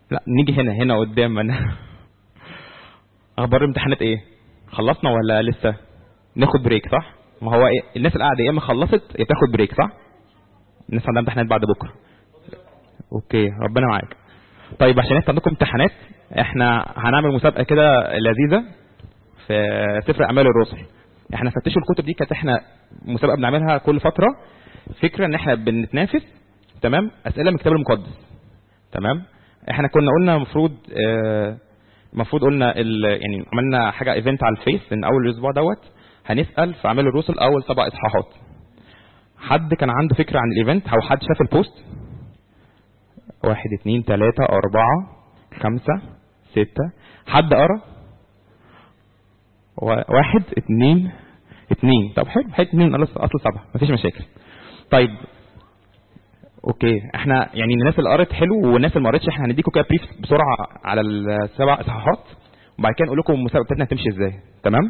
لا نيجي هنا هنا قدام انا اخبار الامتحانات ايه خلصنا ولا لسه ناخد بريك صح ما هو إيه؟ الناس اللي قاعده يا اما خلصت يا تاخد بريك صح الناس عندها امتحانات بعد بكره اوكي ربنا معاك طيب عشان انت عندكم امتحانات احنا هنعمل مسابقه كده لذيذه في سفر اعمال الرسل احنا فتشوا الكتب دي كانت احنا مسابقه بنعملها كل فتره فكره ان احنا بنتنافس تمام اسئله من الكتاب المقدس تمام احنا كنا قلنا المفروض المفروض قلنا ال- يعني عملنا حاجه ايفنت على الفيس ان اول الاسبوع دوت هنسال في اعمال الرسل اول سبع اصحاحات حد كان عنده فكره عن الايفنت او حد شاف البوست واحد اتنين تلاتة أربعة خمسة ستة حد قرا وا- واحد اتنين اتنين طب حلو حلو اتنين اصل اصل سبعة مفيش مشاكل طيب اوكي احنا يعني الناس اللي قرت حلو والناس اللي ما قرتش احنا هنديكم كده بريف بسرعه على السبع اصحاحات وبعد كده نقول لكم المسابقه بتاعتنا هتمشي ازاي تمام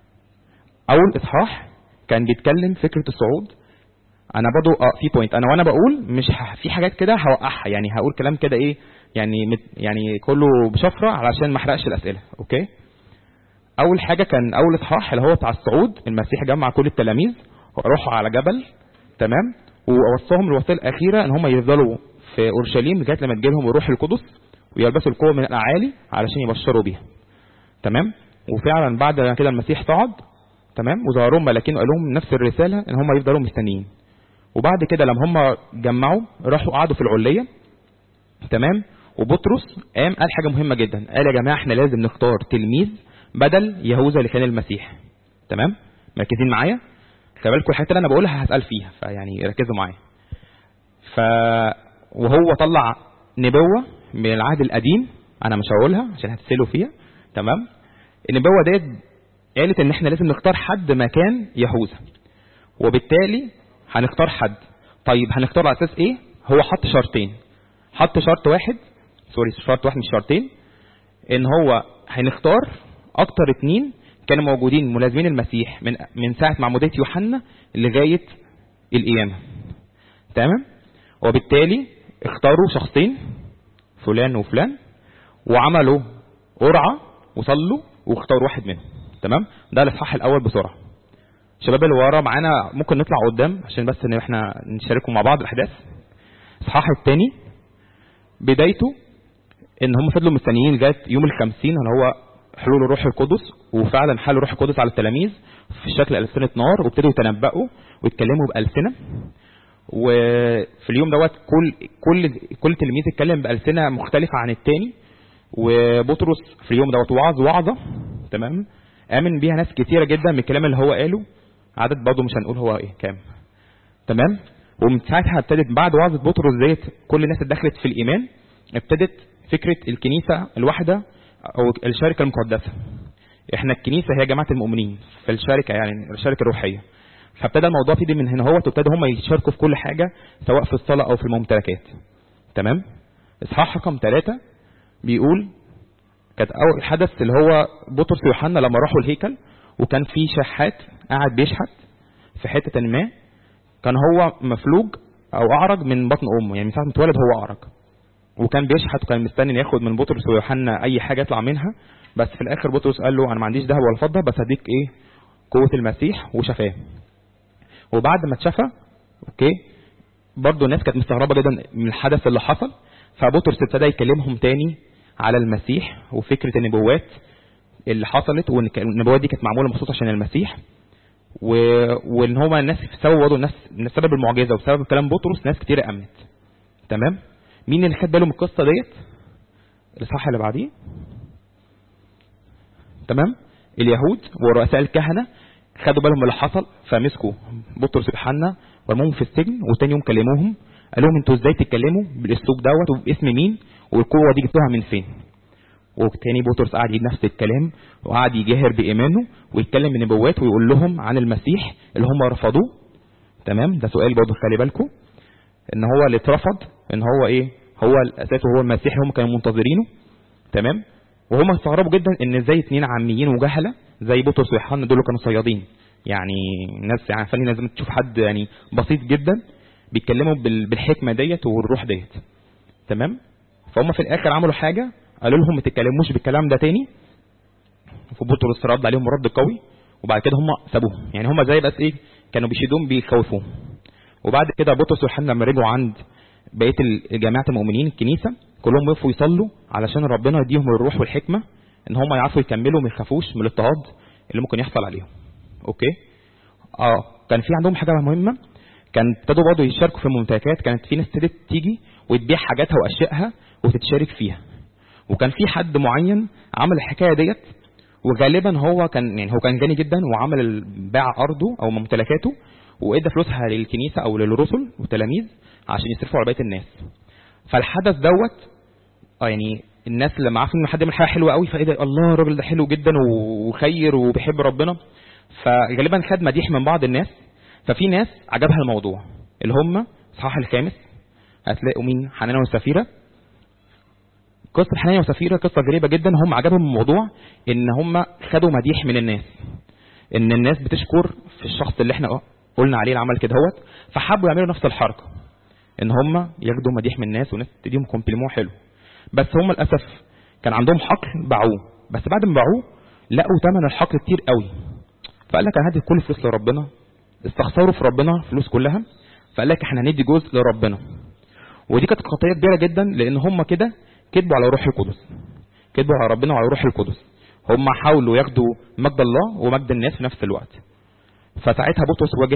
اول اصحاح كان بيتكلم فكره الصعود انا برضو اه في بوينت انا وانا بقول مش ه... في حاجات كده هوقعها يعني هقول كلام كده ايه يعني مت... يعني كله بشفره علشان ما احرقش الاسئله اوكي اول حاجه كان اول اصحاح اللي هو بتاع الصعود المسيح جمع كل التلاميذ وراحوا على جبل تمام ووصاهم الوصيه الاخيره ان هم يفضلوا في اورشليم لغايه لما تجيلهم الروح القدس ويلبسوا القوه من الاعالي علشان يبشروا بيها تمام وفعلا بعد كده المسيح صعد تمام وظهرهم ملاكين وقال لهم نفس الرساله ان هم يفضلوا مستنيين وبعد كده لما هم جمعوا راحوا قعدوا في العليه تمام وبطرس قام قال حاجه مهمه جدا قال يا جماعه احنا لازم نختار تلميذ بدل يهوذا اللي كان المسيح تمام مركزين معايا خلي بالكم الحاجات اللي انا بقولها هسال فيها فيعني ركزوا معايا ف وهو طلع نبوه من العهد القديم انا مش هقولها عشان هتسالوا فيها تمام النبوه ديت قالت ان احنا لازم نختار حد مكان يهوذا وبالتالي هنختار حد طيب هنختار على اساس ايه هو حط شرطين حط شرط واحد سوري شرط واحد مش شرطين ان هو هنختار اكتر اتنين كانوا موجودين ملازمين المسيح من من ساعه معموديه يوحنا لغايه القيامه تمام وبالتالي اختاروا شخصين فلان وفلان وعملوا قرعه وصلوا واختاروا واحد منهم تمام ده الاصحاح الاول بسرعه الشباب اللي ورا معانا ممكن نطلع قدام عشان بس ان احنا نشاركوا مع بعض الاحداث الاصحاح الثاني بدايته ان هم فضلوا مستنيين لغايه يوم الخمسين اللي هو حلول الروح القدس وفعلا حل الروح القدس على التلاميذ في شكل ألسنة نار وابتدوا يتنبأوا ويتكلموا بألسنة وفي اليوم دوت كل كل كل تلميذ اتكلم بألسنة مختلفة عن التاني وبطرس في اليوم دوت وعظ وعظة تمام آمن بيها ناس كتيرة جدا من الكلام اللي هو قاله عدد برضه مش هنقول هو ايه كام تمام ومن ساعتها ابتدت بعد وعظة بطرس ديت كل الناس اللي دخلت في الإيمان ابتدت فكرة الكنيسة الواحدة أو الشركة المقدسة احنا الكنيسة هي جماعة المؤمنين في الشركة يعني الشركة الروحية فابتدى الموضوع يبتدي من هنا هو وابتدى هم يشاركوا في كل حاجة سواء في الصلاة أو في الممتلكات تمام إصحاح رقم ثلاثة بيقول كانت أول حدث اللي هو بطرس ويوحنا لما راحوا الهيكل وكان في شحات قاعد بيشحت في حتة ما كان هو مفلوج أو أعرج من بطن أمه يعني من ساعة ما اتولد هو أعرج وكان بيشحت وكان مستني ياخد من بطرس ويوحنا أي حاجة يطلع منها بس في الآخر بطرس قال له أنا ما عنديش ذهب ولا فضة بس هديك إيه قوة المسيح وشفاه وبعد ما اتشفى أوكي برضه الناس كانت مستغربة جدا من الحدث اللي حصل فبطرس ابتدى يكلمهم تاني على المسيح وفكرة النبوات اللي حصلت وان النبوات دي كانت معموله مخصوص عشان المسيح و... وان هما الناس سبب برضه الناس سبب المعجزه وسبب كلام بطرس ناس كتير امنت تمام مين اللي خد باله من القصه ديت الاصحاح اللي بعديه تمام اليهود ورؤساء الكهنه خدوا بالهم من اللي حصل فمسكوا بطرس ويوحنا ورموهم في السجن وتاني يوم كلموهم قال لهم انتوا ازاي تتكلموا بالاسلوب دوت وباسم مين والقوه دي جبتوها من فين وتاني بطرس قعد يجيب نفس الكلام وقعد يجاهر بإيمانه ويتكلم بنبوات ويقول لهم عن المسيح اللي هم رفضوه تمام ده سؤال برضه خلي بالكم ان هو اللي اترفض ان هو ايه هو الاساس وهو المسيح اللي هم كانوا منتظرينه تمام وهم استغربوا جدا ان ازاي اتنين عاميين وجهله زي بطرس ويوحنا دول كانوا صيادين يعني الناس يعني فني لازم تشوف حد يعني بسيط جدا بيتكلموا بالحكمه ديت والروح ديت تمام فهم في الاخر عملوا حاجه قالوا لهم ما تتكلموش بالكلام ده تاني فبطرس رد عليهم رد قوي وبعد كده هم سابوهم يعني هم زي بس ايه كانوا بيشدوهم بيخوفوهم وبعد كده بطرس ويوحنا لما رجعوا عند بقيه جماعه المؤمنين الكنيسه كلهم وقفوا يصلوا علشان ربنا يديهم الروح والحكمه ان هم يعرفوا يكملوا ما يخافوش من الاضطهاد اللي ممكن يحصل عليهم اوكي اه كان في عندهم حاجه مهمه كان ابتدوا برضه يشاركوا في الممتلكات كانت في ناس ابتدت تيجي وتبيع حاجاتها واشيائها وتتشارك فيها وكان في حد معين عمل الحكايه ديت وغالبا هو كان يعني هو كان غني جدا وعمل باع ارضه او ممتلكاته وادى فلوسها للكنيسه او للرسل والتلاميذ عشان يصرفوا على بقيه الناس فالحدث دوت اه يعني الناس لما عرفوا ان حد يعمل حاجه حلوه قوي فايه ده الله الراجل ده حلو جدا وخير وبيحب ربنا فغالبا خد مديح من بعض الناس ففي ناس عجبها الموضوع اللي هم اصحاح الخامس هتلاقوا مين حنانه وسفيره قصه حنانيا وسفيره قصه غريبه جدا هم عجبهم الموضوع ان هم خدوا مديح من الناس ان الناس بتشكر في الشخص اللي احنا قلنا عليه العمل كده هوت فحبوا يعملوا نفس الحركه ان هم ياخدوا مديح من الناس وناس تديهم كومبليمون حلو بس هم للاسف كان عندهم حقل باعوه بس بعد ما باعوه لقوا ثمن الحقل كتير قوي فقال لك انا هدي كل فلوس لربنا استخسروا في ربنا فلوس كلها فقال لك احنا هندي جزء لربنا ودي كانت خطيه كبيره جدا لان هم كده كذبوا على روح القدس كذبوا على ربنا وعلى روح القدس هم حاولوا ياخدوا مجد الله ومجد الناس في نفس الوقت فساعتها بطرس واجه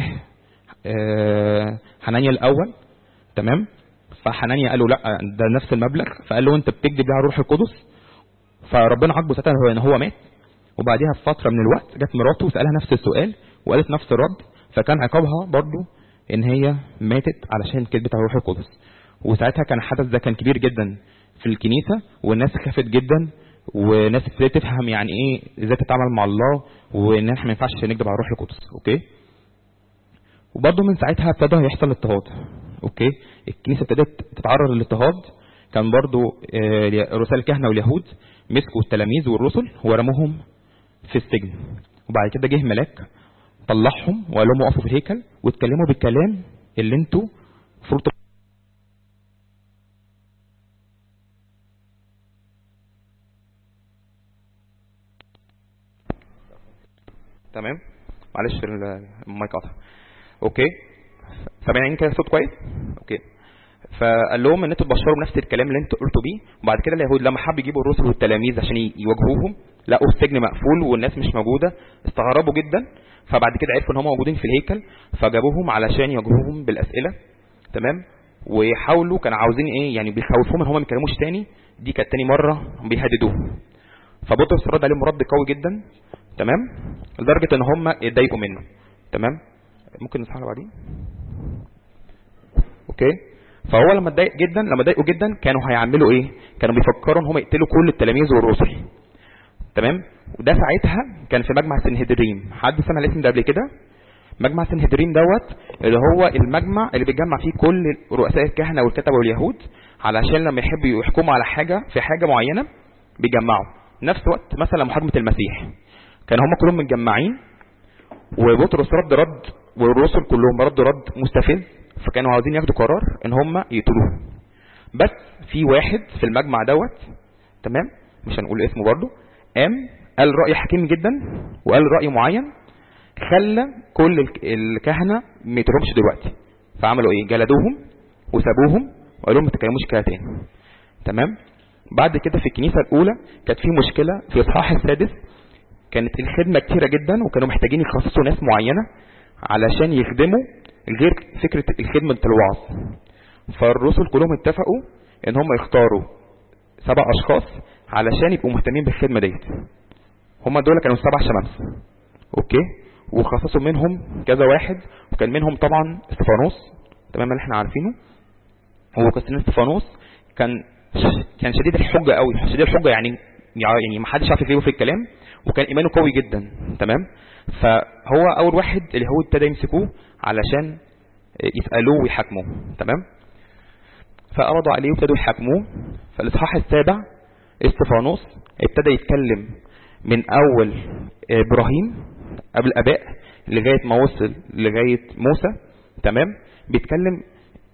حنانيا الاول تمام فحنانيا قال له لا ده نفس المبلغ فقال له انت بتكذب على روح القدس فربنا عاقبه ساعتها هو ان هو مات وبعديها بفتره من الوقت جت مراته وسالها نفس السؤال وقالت نفس الرد فكان عقابها برضه ان هي ماتت علشان كذبت على روح القدس وساعتها كان الحدث ده كان كبير جدا في الكنيسه والناس خافت جدا وناس ابتدت تفهم يعني ايه ازاي تتعامل مع الله وان احنا ما ينفعش نكذب على روح القدس اوكي وبرضه من ساعتها ابتدى يحصل اضطهاد اوكي الكنيسه ابتدت تتعرض للاضطهاد كان برضه رسال الكهنه واليهود مسكوا التلاميذ والرسل ورموهم في السجن وبعد كده جه ملاك طلعهم وقال لهم وقفوا في الهيكل واتكلموا بالكلام اللي انتوا المفروض تمام معلش المايك قطع اوكي سامعين كده صوت كويس اوكي فقال لهم ان انتوا تبشروا بنفس الكلام اللي انتوا قلتوا بيه وبعد كده اليهود لما حبوا يجيبوا الرسل والتلاميذ عشان يواجهوهم لقوا السجن مقفول والناس مش موجوده استغربوا جدا فبعد كده عرفوا ان هم موجودين في الهيكل فجابوهم علشان يواجهوهم بالاسئله تمام وحاولوا كانوا عاوزين ايه يعني بيخوفوهم ان هم ما يتكلموش تاني دي كانت تاني مره بيهددوهم فبطرس رد عليهم رد قوي جدا تمام لدرجه ان هم اتضايقوا منه تمام ممكن نصحى بعدين اوكي فهو لما اتضايق جدا لما ضايقوا جدا كانوا هيعملوا ايه كانوا بيفكروا ان هم يقتلوا كل التلاميذ والرسل تمام وده ساعتها كان في مجمع سنهدريم حد سمع الاسم ده قبل كده مجمع سنهدريم دوت اللي هو المجمع اللي بيجمع فيه كل رؤساء الكهنه والكتبه واليهود علشان لما يحبوا يحكموا على حاجه في حاجه معينه بيجمعوا نفس وقت مثلا محاكمه المسيح كانوا هم كلهم متجمعين وبطرس رد رد والرسل كلهم ردوا رد مستفز فكانوا عاوزين ياخدوا قرار ان هم يقتلوه بس في واحد في المجمع دوت تمام مش هنقول اسمه برضه قام قال رأي حكيم جدا وقال رأي معين خلى كل الكهنة ما يقتلهمش دلوقتي فعملوا ايه جلدوهم وسابوهم وقالوا لهم ما تتكلموش كده تاني تمام بعد كده في الكنيسة الأولى كانت في مشكلة في الإصحاح السادس كانت الخدمة كتيرة جدا وكانوا محتاجين يخصصوا ناس معينة علشان يخدموا غير فكرة الخدمة الوعظ فالرسل كلهم اتفقوا ان هم يختاروا سبع اشخاص علشان يبقوا مهتمين بالخدمة ديت هم دول كانوا سبع شمامسة اوكي وخصصوا منهم كذا واحد وكان منهم طبعا استفانوس تمام اللي احنا عارفينه هو قسطين استفانوس كان كان شديد الحجة قوي شديد الحجة يعني يعني ما حدش عارف يجيبه في الكلام وكان ايمانه قوي جدا تمام فهو اول واحد اليهود ابتدى يمسكوه علشان يسالوه ويحاكموه تمام فقبضوا عليه وابتدوا يحاكموه فالاصحاح السابع استفانوس ابتدى يتكلم من اول ابراهيم قبل الاباء لغايه ما وصل لغايه موسى تمام بيتكلم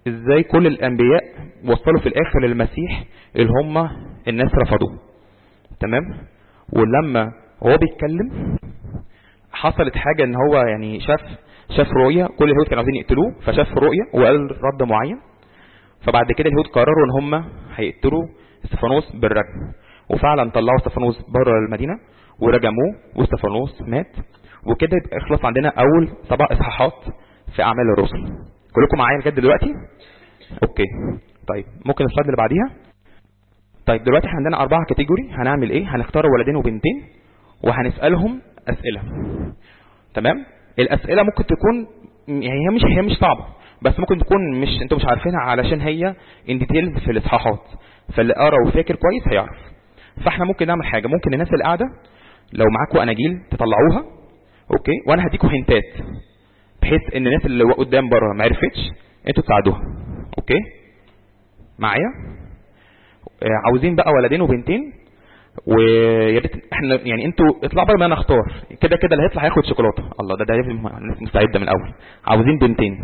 ازاي كل الانبياء وصلوا في الاخر للمسيح اللي هم الناس رفضوه تمام ولما هو بيتكلم حصلت حاجة ان هو يعني شاف شاف رؤية كل اليهود كانوا عايزين يقتلوه فشاف رؤية وقال رد معين فبعد كده اليهود قرروا ان هم هيقتلوا استفانوس بالرجم وفعلا طلعوا استفانوس بره المدينة ورجموه واستفانوس مات وكده يبقى يخلص عندنا اول سبع اصحاحات في اعمال الرسل كلكم معايا لغايه دلوقتي اوكي طيب ممكن السلايد اللي بعديها طيب دلوقتي احنا عندنا اربعه كاتيجوري هنعمل ايه هنختار ولدين وبنتين وهنسالهم اسئله تمام الاسئله ممكن تكون يعني هي مش هي مش صعبه بس ممكن تكون مش انتوا مش عارفينها علشان هي ان ديتيلز في الاصحاحات فاللي قرا وفاكر كويس هيعرف فاحنا ممكن نعمل حاجه ممكن الناس اللي قاعده لو معاكم اناجيل تطلعوها اوكي وانا هديكم هنتات بحيث ان الناس اللي قدام بره ما عرفتش انتوا تساعدوها اوكي معايا آه، عاوزين بقى ولدين وبنتين ويا ريت احنا يعني انتوا اطلعوا بره ما انا اختار كده كده اللي هيطلع هياخد شوكولاته الله ده ده الناس مستعده من الاول عاوزين بنتين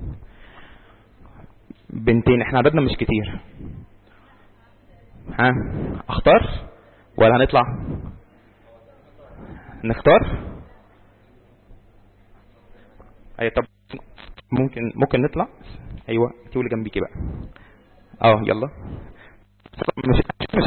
بنتين احنا عددنا مش كتير ها اختار ولا هنطلع نختار اي طب ممكن ممكن نطلع ايوه انت اللي جنبيكي بقى اه يلا مش مش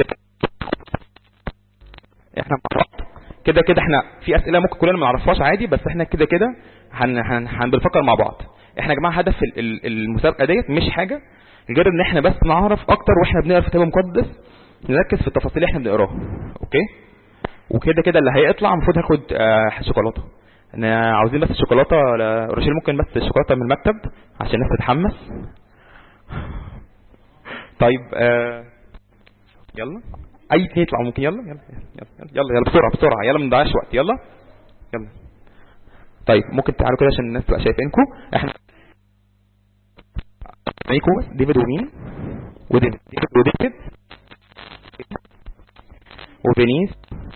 احنا مع بعض كده كده احنا في اسئله ممكن كلنا ما نعرفهاش عادي بس احنا كده كده هن هن هن بنفكر مع بعض احنا يا جماعه هدف ال- ال- المسابقه ديت مش حاجه غير ان احنا بس نعرف اكتر واحنا بنقرا في الكتاب المقدس نركز في التفاصيل اللي احنا بنقراها اوكي وكده كده اللي هيطلع المفروض هياخد آه، شوكولاته انا عاوزين بس الشوكولاته لا- روشيل ممكن بس الشوكولاته من المكتب عشان الناس تتحمس طيب آه يلا اي اتنين يطلعوا ممكن يلا يلا يلا يلا, يلا, يلا بسرعه بسرعه يلا ما نضيعش وقت يلا يلا طيب ممكن تعالوا كده عشان الناس تبقى شايفينكم احنا ميكو ديفيد ومين وديفيد ديفيد وديفيد وفينيس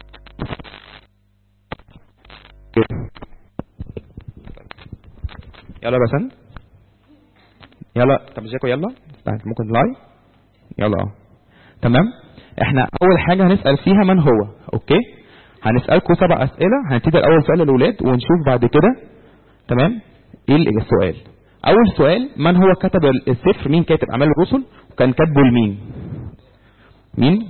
يلا يا بسنت يلا طب جاكو يلا استنى ممكن لاي يلا اه تمام احنا اول حاجه هنسال فيها من هو اوكي هنسالكم سبع اسئله هنبتدي الاول سؤال للاولاد ونشوف بعد كده تمام ايه اللي- السؤال اول سؤال من هو كتب السفر مين كاتب اعمال الرسل وكان كاتبه لمين مين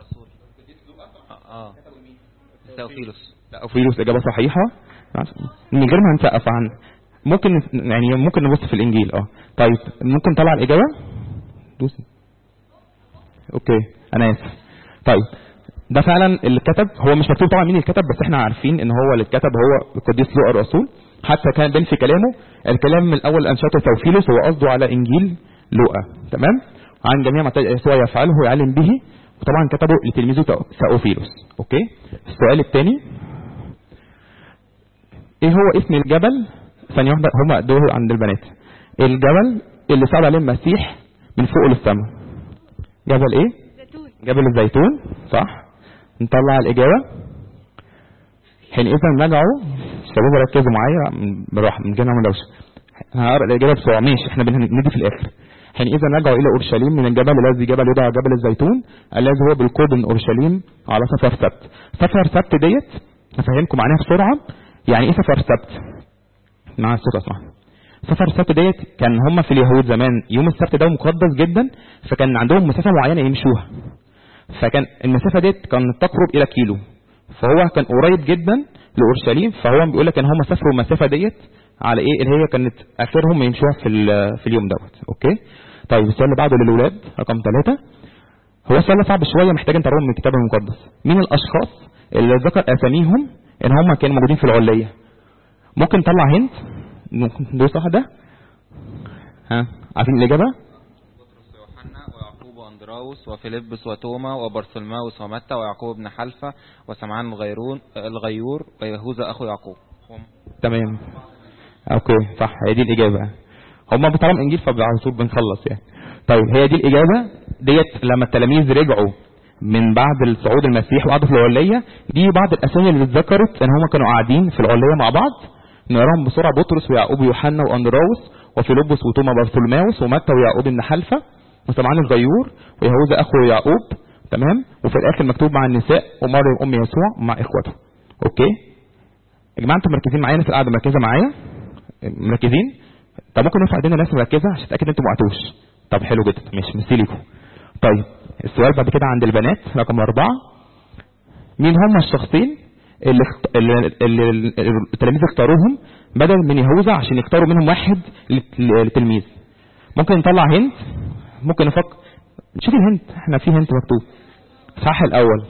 اه ثوفيلوس لا فيروس اجابه صحيحه من غير ما نسقف عن ممكن يعني ممكن نبص في الانجيل اه طيب ممكن نطلع الاجابه دوس اوكي انا اسف طيب ده فعلا اللي كتب هو مش مكتوب طبعا مين اللي كتب بس احنا عارفين ان هو اللي كتب هو القديس لوقا الرسول حتى كان بين في كلامه الكلام من الاول انشاته ثوفيلوس هو قصده على انجيل لوقا تمام عن جميع ما يسوع يفعله ويعلم به وطبعا كتبه لتلميذه ثوفيلوس اوكي السؤال الثاني ايه هو اسم الجبل ثانية واحدة هما دول عند البنات الجبل اللي صعد عليه المسيح من فوق للسماء جبل ايه زيتون جبل الزيتون صح نطلع الإجابة حينئذ رجعوا الشباب ركزوا معايا من- بالراحة من جنة دوشة هقرا الإجابة بسرعة ماشي احنا بندي في الآخر حينئذ رجعوا إلى أورشليم من الجبل الذي جبل يدعى جبل الزيتون الذي هو بالقرب من أورشليم على سفر سبت سفر سبت ديت هفهمكم عنها بسرعة يعني إيه سفر سبت مع الصوت أسمع سفر السبت ديت كان هم في اليهود زمان يوم السبت ده مقدس جدا فكان عندهم مسافة معينة يمشوها فكان المسافة ديت كانت تقرب إلى كيلو فهو كان قريب جدا لأورشليم فهو بيقول لك إن هم سافروا المسافة ديت على إيه اللي هي كانت آخرهم يمشوها في ال- في اليوم دوت أوكي طيب السؤال اللي بعده للولاد رقم ثلاثة هو السؤال ده صعب شوية محتاج أنت من الكتاب المقدس مين الأشخاص اللي ذكر أساميهم إن هم كانوا موجودين في العلية ممكن نطلع هنت دول صح ده ها عارفين الإجابة بطرس ويوحنا ويعقوب واندراوس وفيلبس وتوما وبرثلماوس ومتى ويعقوب بن حلفة وسمعان الغيرون الغيور ويهوذا اخو يعقوب تمام اوكي صح هي دي الاجابه هما بيطلعوا انجيل فعلى طول بنخلص يعني طيب هي دي الاجابه ديت لما التلاميذ رجعوا من بعد صعود المسيح وقعدوا في العليه دي بعض الاسامي اللي اتذكرت ان هما كانوا قاعدين في العليه مع بعض نقراهم بسرعه بطرس ويعقوب ويوحنا واندراوس وفيلبس وتوما بارثولماوس ومتى ويعقوب بن حلفة وسمعان الغيور ويهوذا اخو يعقوب تمام وفي الاخر مكتوب مع النساء ومريم ام يسوع مع اخوته اوكي يا جماعه انتم مركزين معايا الناس القاعده مركزه معايا مركزين طب ممكن نرفع ايدينا الناس مركزه عشان اتاكد ان انتم ما وقعتوش طب حلو جدا ماشي ميرسي ليكم طيب السؤال بعد كده عند البنات رقم أربعة مين هم الشخصين اللي, اخت... اللي... اللي التلاميذ اختاروهم بدل من يهوذا عشان يختاروا منهم واحد لت- لتلميذ ممكن نطلع هنت ممكن نفكر شوف الهنت احنا في هنت مكتوب صح الاول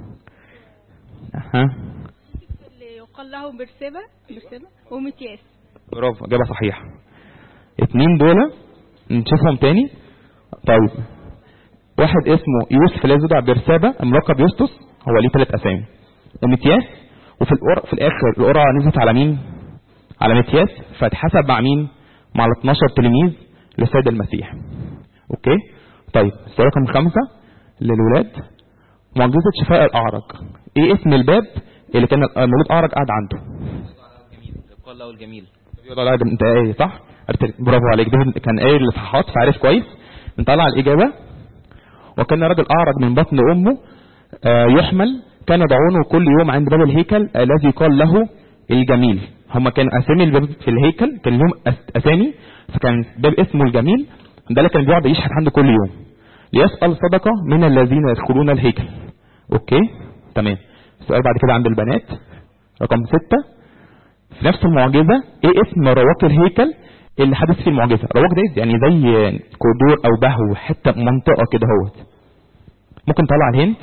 ها اللي يقال له برسبة برسبة ومتياس برافو اجابه صحيحه اتنين دول نشوفهم تاني طيب واحد اسمه يوسف الذي يدعى برسابة ملقب يوستس هو ليه ثلاث اسامي ومتياس وفي القرى في الاخر القرعه نزلت على مين على متياس فاتحسب مع مين مع ال 12 تلميذ للسيد المسيح اوكي طيب السؤال رقم خمسة للولاد معجزة شفاء الأعرج ايه اسم الباب اللي كان المولود أعرج قاعد عنده جميل قال له الجميل يقول لا ده انت ايه صح قلت برافو عليك ده كان قايل الاصحاحات فعارف كويس نطلع الاجابه وكان رجل اعرج من بطن امه آه، يحمل كان يضعونه كل يوم عند باب الهيكل الذي قال له الجميل هم كان اسامي الباب في الهيكل كان لهم أس- اسامي فكان باب اسمه الجميل ده اللي كان بيقعد يشحت عنده كل يوم ليسأل صدقة من الذين يدخلون الهيكل اوكي تمام السؤال بعد كده عند البنات رقم ستة في نفس المعجزة ايه اسم رواق الهيكل اللي حدث فيه المعجزة رواق ده يعني زي كودور او بهو حتة منطقة كده هوت ممكن نطلع الهنت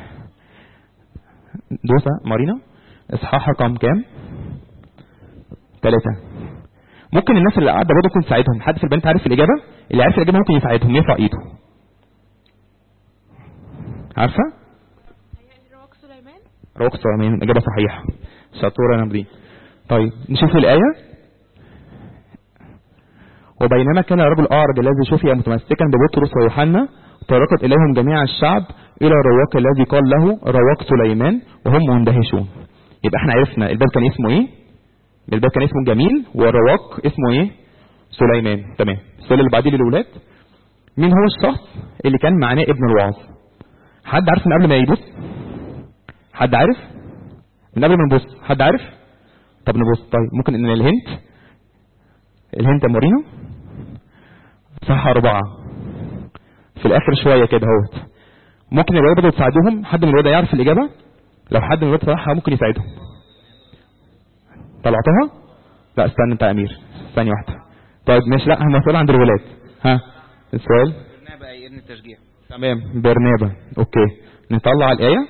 دوسة مارينا اصحاح رقم كام ثلاثة ممكن الناس اللي قاعدة برضه ممكن تساعدهم حد في البنات عارف الإجابة اللي عارف الإجابة ممكن يساعدهم يرفع إيده عارفة رواق سليمان رواق سليمان إجابة صحيحة شطورة يا نبدي طيب نشوف الآية وبينما كان الرجل الأعرج الذي شفي متمسكا ببطرس ويوحنا طرقت إليهم جميع الشعب إلى الرواق الذي قال له رواق سليمان وهم مندهشون يبقى احنا عرفنا الباب كان اسمه ايه الباب كان اسمه جميل والرواق اسمه ايه سليمان تمام السؤال اللي بعديه للولاد مين هو الشخص اللي كان معناه ابن الوعظ حد عارف من قبل ما يبص حد عارف من قبل ما نبص حد عارف طب نبص طيب ممكن ان الهنت الهنت يا مورينو صح أربعة في الآخر شوية كده اهوت ممكن الولاد بدأوا تساعدوهم حد من الولاد يعرف الإجابة لو حد من الولاد صراحة ممكن يساعدهم طلعتها لا استنى انت يا أمير ثانية واحدة طيب ماشي لا هم سؤال عند الولاد ها السؤال برنابا اي ابن التشجيع تمام برنابا اوكي نطلع الآية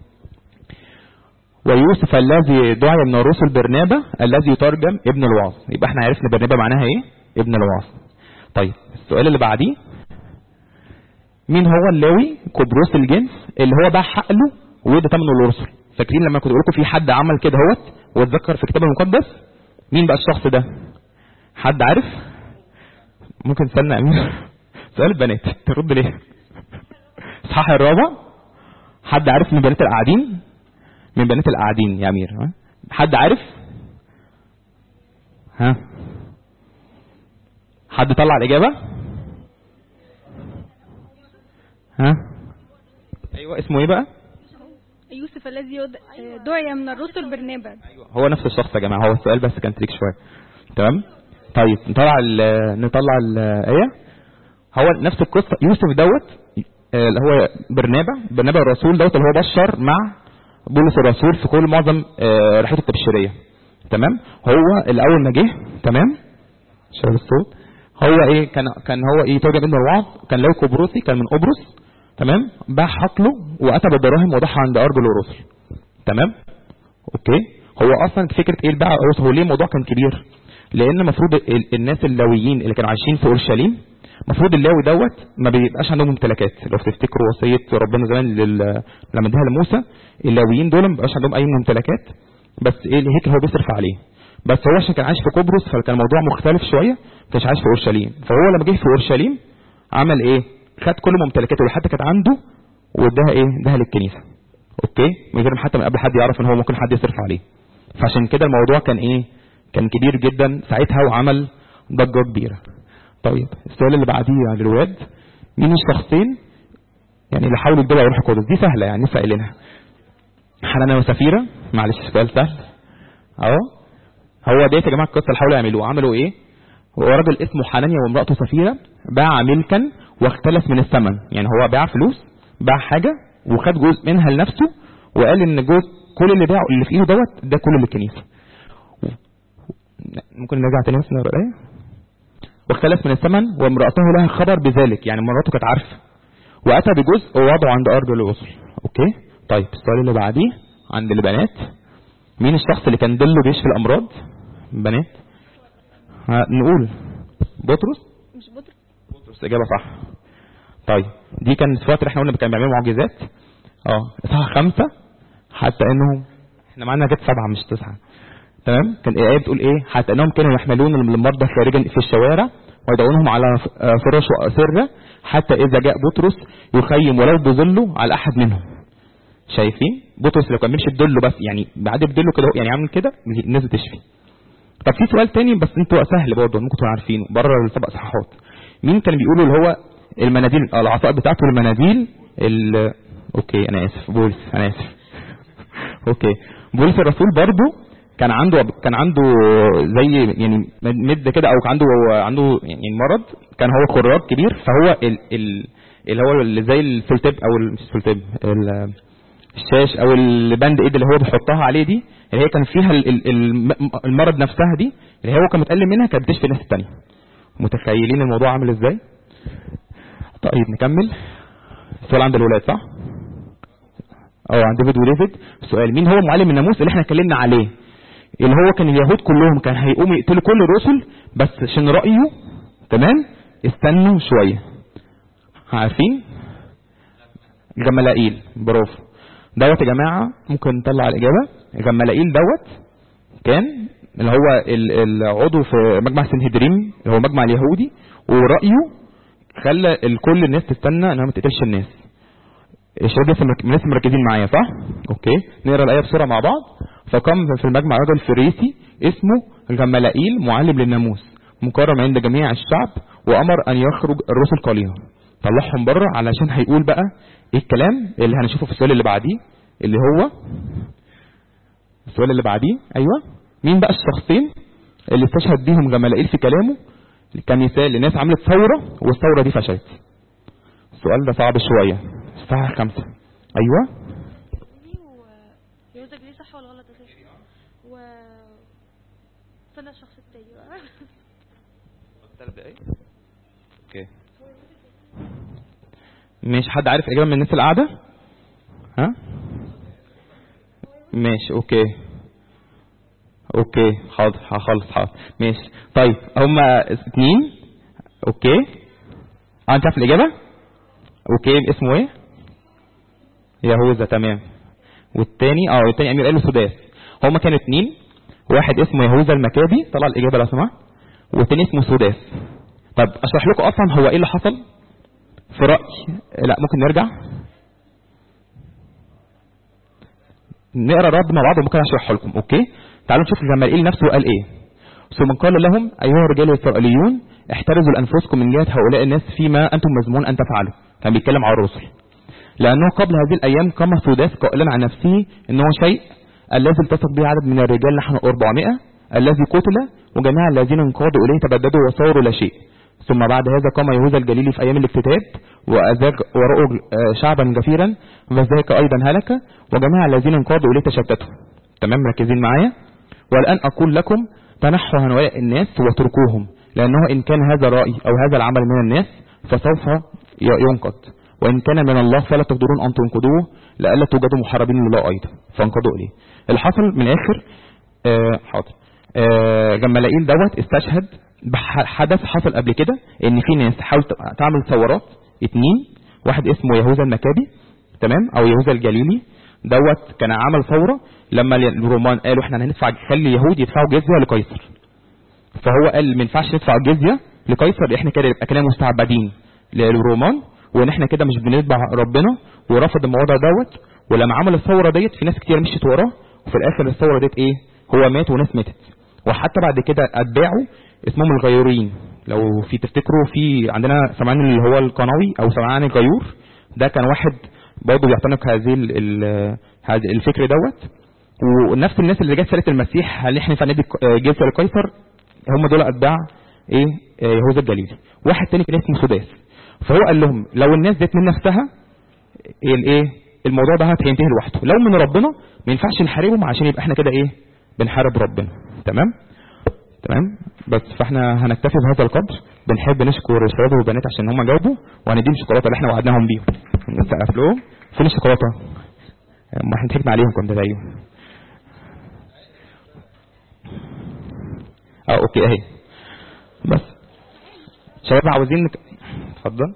ويوسف الذي دعي من الرسل برنابا الذي يترجم ابن الوعظ يبقى احنا عرفنا برنابا معناها ايه ابن الوعظ طيب السؤال اللي بعديه مين هو اللاوي قبرص الجنس اللي هو باع حقله وادى ثمنه للرسل فاكرين لما كنت بقول لكم في حد عمل كده اهوت واتذكر في الكتاب المقدس مين بقى الشخص ده حد عارف ممكن تستنى يا امير سؤال البنات ترد ليه اصحاح الرابع حد عارف من بنات القاعدين من بنات القاعدين يا امير ها؟ حد عارف ها حد طلع الاجابه ها ايوه اسمه ايه بقى يوسف الذي يد- دعي من الرسل برنابا هو نفس الشخص يا جماعه هو السؤال بس كان تريك شويه تمام طيب نطلع ال- نطلع الايه هو نفس القصه يوسف دوت آه، اللي هو برنابا برنابا الرسول دوت اللي هو بشر مع بولس الرسول في كل معظم آه، رحلته التبشيريه تمام هو اللي اول ما جه تمام شايف الصوت هو ايه كان كان هو ايه ترجم ابن الوعظ كان له قبرصي كان من قبرص تمام باع حقله واتى بالدراهم وضعها عند ارجل الرسل تمام اوكي هو اصلا فكره ايه البيع والرسل هو ليه الموضوع كان كبير لان المفروض ال- الناس اللاويين اللي كانوا عايشين في اورشليم المفروض اللاوي دوت ما بيبقاش عندهم ممتلكات لو تفتكروا وصيه ربنا زمان لل... لما اداها لموسى اللاويين دول ما بيبقاش عندهم اي ممتلكات بس ايه الهيكل هو بيصرف عليه بس هو عشان كان عايش في قبرص فكان الموضوع مختلف شويه ما كانش عايش في اورشليم فهو لما جه في اورشليم عمل ايه خد كل ممتلكاته اللي حتى كانت عنده واداها ايه اداها للكنيسه اوكي من غير ما حتى من قبل حد يعرف ان هو ممكن حد يصرف عليه فعشان كده الموضوع كان ايه كان كبير جدا ساعتها وعمل ضجه كبيره طيب السؤال اللي بعديه على الواد مين الشخصين يعني اللي حاولوا يتبعوا روح القدس دي سهله يعني لسه قايلينها حنانيا وسفيره معلش سؤال سهل اهو هو ديت يا جماعه القصه اللي حاولوا يعملوه عملوا ايه هو راجل اسمه حنانيا وامراته سفيره باع ملكا واختلف من الثمن يعني هو باع فلوس باع حاجه وخد جزء منها لنفسه وقال ان جزء كل اللي باعه اللي في ايده دوت ده كل للكنيسه ممكن نرجع تاني بس نقرا الايه واختلف من الثمن وامراته لها خبر بذلك يعني مراته كانت عارفه واتى بجزء ووضعه عند ارض الوصل اوكي طيب السؤال اللي بعديه عند البنات مين الشخص اللي كان دله بيشفي الامراض بنات ها، نقول بطرس مش بطرس بطرس اجابه صح طيب دي كانت في وقت اللي احنا قلنا كانوا بيعملوا معجزات اه اصحاح خمسه حتى انهم احنا معانا جت سبعه مش تسعه تمام كان الايه بتقول ايه حتى انهم كانوا يحملون المرضى خارجا في الشوارع ويدعونهم على ف- آه، فرش واسره حتى اذا جاء بطرس يخيم ولو بظله على احد منهم شايفين بطرس لو كان بيمشي بدله بس يعني بعد بدله كده يعني عامل كده الناس بتشفي طب في سؤال تاني بس انتوا سهل برضه ممكن تكونوا عارفينه بره السبع صحاحات مين كان بيقولوا اللي هو المناديل آه، العصائب بتاعته المناديل ال... اوكي انا اسف بولس انا اسف اوكي بولس الرسول برضه كان عنده كان عنده زي يعني مد كده او عنده عنده يعني مرض كان هو خراج كبير فهو ال... ال... اللي هو اللي زي السلتب او ال- مش السلتب ال... الشاش او الباند ايد اللي هو بيحطها عليه دي اللي هي كان فيها ال- ال- الم- المرض نفسها دي اللي هو كان متألم منها كانت بتشفي الناس التانية متخيلين الموضوع عامل ازاي طيب نكمل السؤال عند الولاد صح اه عند ديفيد وديفيد سؤال مين هو معلم الناموس اللي احنا اتكلمنا عليه اللي هو كان اليهود كلهم كان هيقوموا يقتلوا كل الرسل بس عشان رأيه تمام استنوا شوية عارفين جمالائيل برافو دوت يا جماعة ممكن نطلع الإجابة جمالائيل دوت كان اللي هو ال- العضو في مجمع سنهدريم اللي هو مجمع اليهودي ورأيه خلى الكل الناس تستنى انها ما تقتلش الناس الشباب لسه مرك- لسه مركزين معايا صح؟ اوكي نقرا الايه بسرعه مع بعض فقام في المجمع رجل فريسي اسمه جمالائيل معلم للناموس مكرم عند جميع الشعب وامر ان يخرج الرسل قليلا طلعهم بره علشان هيقول بقى ايه الكلام اللي هنشوفه في السؤال اللي بعديه اللي هو السؤال اللي بعديه ايوه مين بقى الشخصين اللي استشهد بيهم جمالائيل في كلامه كمثال لناس عملت ثوره والثوره دي فشلت السؤال ده صعب شويه الساعه خمسة ايوه دي و يوزك دي صح ولا غلط اساسا و استنى الشخص التاني بقى اوكي مش حد عارف اجابه من الناس اللي قاعده ها ماشي اوكي اوكي حاضر هخلص حاضر ماشي طيب هما اتنين اوكي اه انت عارف الاجابه اوكي اسمه ايه يهوذا تمام والتاني اه التاني امير قال له سداس هما كانوا اتنين واحد اسمه يهوذا المكابي طلع الاجابه لو سمحت والتاني اسمه سداس طب اشرح لكم اصلا هو ايه اللي حصل في رايي لا ممكن نرجع نقرا الرد مع بعض وممكن اشرحه لكم اوكي تعالوا نشوف جمالئيل نفسه قال ايه ثم قال لهم ايها الرجال الاسرائيليون احترزوا لانفسكم من جهه هؤلاء الناس فيما انتم مزمون ان تفعلوا كان بيتكلم على الرسل لانه قبل هذه الايام قام سوداس قائلا عن نفسه ان هو شيء الذي التصق به عدد من الرجال نحن 400 الذي قتل وجميع الذين انقادوا اليه تبددوا وصاروا لا شيء ثم بعد هذا قام يهوذا الجليلي في ايام الافتتات وازاج وراءه آه، شعبا جفيرا فذاك ايضا هلك وجميع الذين انقادوا اليه تشتتوا تمام مركزين معايا والان اقول لكم تنحوا عن ولاء الناس واتركوهم لانه ان كان هذا الراي او هذا العمل من الناس فسوف ي- ينقض وان كان من الله فلا تقدرون ان تنقضوه لئلا توجدوا محاربين لله ايضا فانقضوا اليه اللي حصل من الاخر آه حاضر آه جمالائيل دوت استشهد بحدث حصل قبل كده ان في ناس حاولت تعمل ثورات اتنين واحد اسمه يهوذا المكابي تمام او يهوذا الجليلي دوت كان عمل ثوره لما الرومان قالوا احنا هندفع خلي اليهود يدفعوا جزيه لقيصر فهو قال ما ينفعش ندفع جزيه لقيصر احنا كده يبقى كده مستعبدين للرومان وان احنا كده مش بنتبع ربنا ورفض الموضوع دوت ولما عمل الثوره ديت في ناس كتير مشيت وراه وفي الاخر الثوره ديت ايه هو مات وناس ماتت وحتى بعد كده اتباعه اسمهم الغيورين لو في تفتكروا في عندنا سمعان اللي هو القنوي او سمعان الغيور ده كان واحد برضه بيعتنق هذه ال- ال- هذا الفكر دوت ونفس الناس اللي جت سالت المسيح هل احنا فندي جلسه لقيصر هم دول اتباع ايه آه، يهوذا الجليلي واحد تاني كان اسمه سداس فهو قال لهم لو الناس ديت من نفسها الايه الموضوع ده هينتهي لوحده لو من ربنا ما ينفعش نحاربهم عشان يبقى احنا كده ايه بنحارب ربنا تمام تمام بس فاحنا هنكتفي بهذا القدر بنحب نشكر الشباب والبنات عشان هم جاوبوا وهنديهم الشوكولاته اللي احنا وعدناهم بيهم نسقف لهم فين الشوكولاته ما احنا ضحكنا عليهم كنت زيهم اه اوكي اهي بس شباب عاوزين نك... اتفضل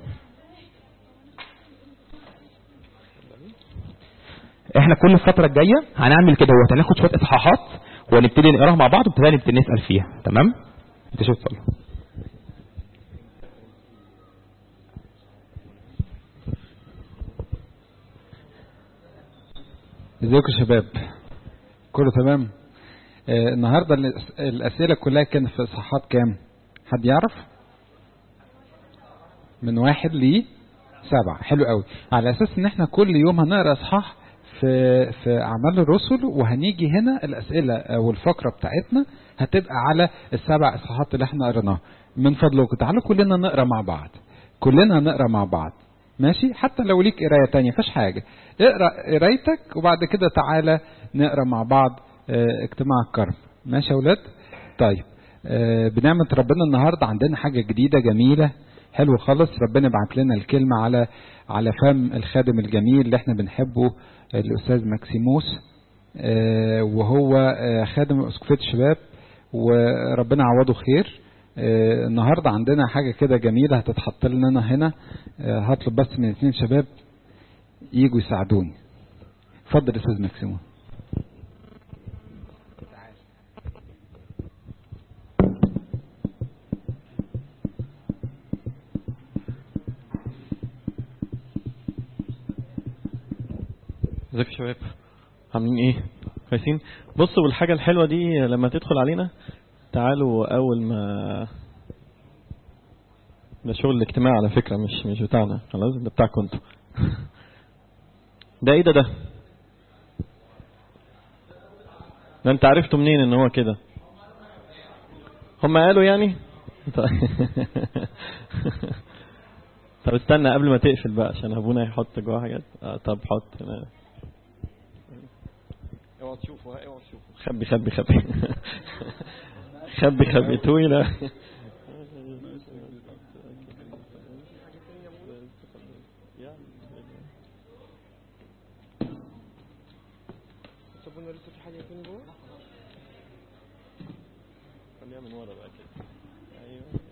احنا كل الفترة الجاية هنعمل كده هو هناخد شوية اصحاحات ونبتدي نقراها مع بعض وابتدي نبتدي نسأل فيها تمام انت شو تصلي ازيكم يا شباب كله تمام آه النهارده الأس- الاسئله كلها كانت في اصحاحات كام حد يعرف من واحد ل سبعة حلو قوي على اساس ان احنا كل يوم هنقرا اصحاح في في اعمال الرسل وهنيجي هنا الاسئله او الفقره بتاعتنا هتبقى على السبع اصحاحات اللي احنا قريناها من فضلكم تعالوا كلنا نقرا مع بعض كلنا هنقرا مع بعض ماشي حتى لو ليك قرايه تانية مفيش حاجه اقرا قرايتك وبعد كده تعالى نقرا مع بعض اه، اجتماع الكرم ماشي يا اولاد طيب اه، بنعمه ربنا النهارده عندنا حاجه جديده جميله حلو خالص ربنا بعت لنا الكلمه على على فم الخادم الجميل اللي احنا بنحبه الاستاذ ماكسيموس اه، وهو اه، خادم اسقفيه الشباب وربنا يعوضه خير آه، النهارده عندنا حاجه كده جميله هتتحط لنا هنا آه، هطلب بس من اثنين شباب يجوا يساعدوني اتفضل يا استاذ ماكسيمو ازيك يا شباب عاملين ايه كويسين بصوا والحاجه الحلوه دي لما تدخل علينا تعالوا اول ما ده شغل الاجتماع على فكره مش مش بتاعنا خلاص ده بتاعكم انتوا ده ايه ده ده ده انت عرفتوا منين ان هو كده هم قالوا يعني طيب. طب استنى قبل ما تقفل بقى عشان ابونا يحط جوه حاجات آه طب حط هنا. اوعى تشوفوا اوعى تشوفوا خبي خبي خبي خبي خبي طويلة خليها من ورا بقى كده ايوه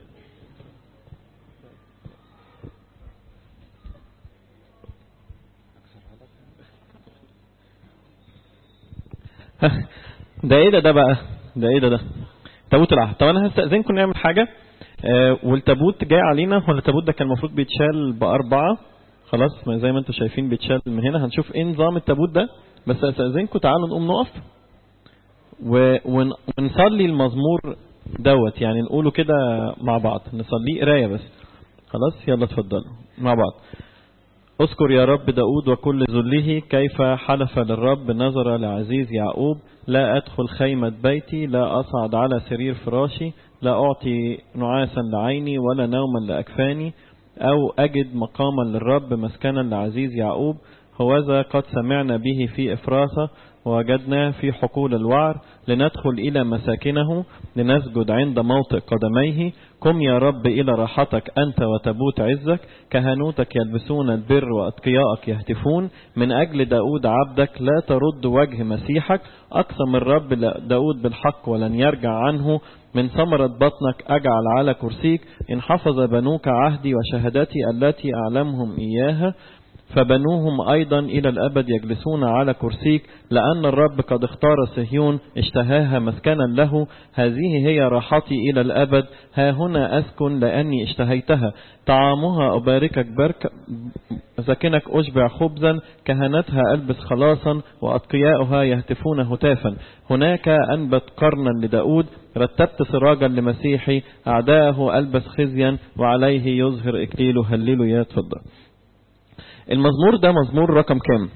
ده ايه ده ده بقى ده ايه ده ده تابوت العهد طب انا هستأذنكم نعمل حاجة آه والتابوت جاي علينا ولا التابوت ده كان المفروض بيتشال بأربعة خلاص ما زي ما انتم شايفين بيتشال من هنا هنشوف ايه نظام التابوت ده بس استأذنكم تعالوا نقوم نقف و- ون- ونصلي المزمور دوت يعني نقوله كده مع بعض نصليه قراية بس خلاص يلا اتفضلوا مع بعض اذكر يا رب داود وكل ذله كيف حلف للرب نظر لعزيز يعقوب لا أدخل خيمة بيتي لا أصعد على سرير فراشي لا أعطي نعاسا لعيني ولا نوما لأكفاني أو أجد مقاما للرب مسكنا لعزيز يعقوب هوذا قد سمعنا به في إفراثة ووجدنا في حقول الوعر لندخل إلى مساكنه لنسجد عند موطئ قدميه قم يا رب إلى راحتك أنت وتبوت عزك كهنوتك يلبسون البر وأتقياءك يهتفون من أجل داود عبدك لا ترد وجه مسيحك أقسم الرب داود بالحق ولن يرجع عنه من ثمرة بطنك أجعل على كرسيك إن حفظ بنوك عهدي وشهادتي التي أعلمهم إياها فبنوهم أيضا إلى الأبد يجلسون على كرسيك لأن الرب قد اختار صهيون اشتهاها مسكنا له هذه هي راحتي إلى الأبد ها هنا أسكن لأني اشتهيتها طعامها أباركك برك سكنك أشبع خبزا كهنتها ألبس خلاصا وأتقياؤها يهتفون هتافا هناك أنبت قرنا لداود رتبت سراجا لمسيحي أعداءه ألبس خزيا وعليه يظهر إكليله هللوا يا تفضل المزمور ده مزمور رقم كام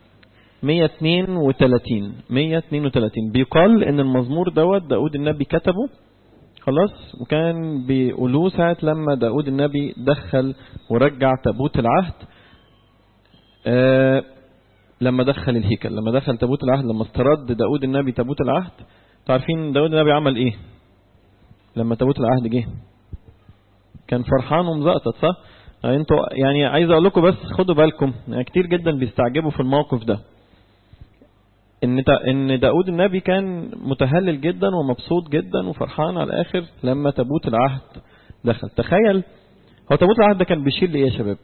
132 132 بيقال ان المزمور دوت داود النبي كتبه خلاص وكان بيقولوه ساعة لما داود النبي دخل ورجع تابوت العهد آه لما دخل الهيكل لما دخل تابوت العهد لما استرد داود النبي تابوت العهد تعرفين داود النبي عمل ايه لما تابوت العهد جه كان فرحان ومزقطط صح انتوا يعني عايز اقول لكم بس خدوا بالكم يعني كتير جدا بيستعجبوا في الموقف ده ان ان داود النبي كان متهلل جدا ومبسوط جدا وفرحان على الاخر لما تابوت العهد دخل تخيل هو تابوت العهد ده كان بيشير لايه يا شباب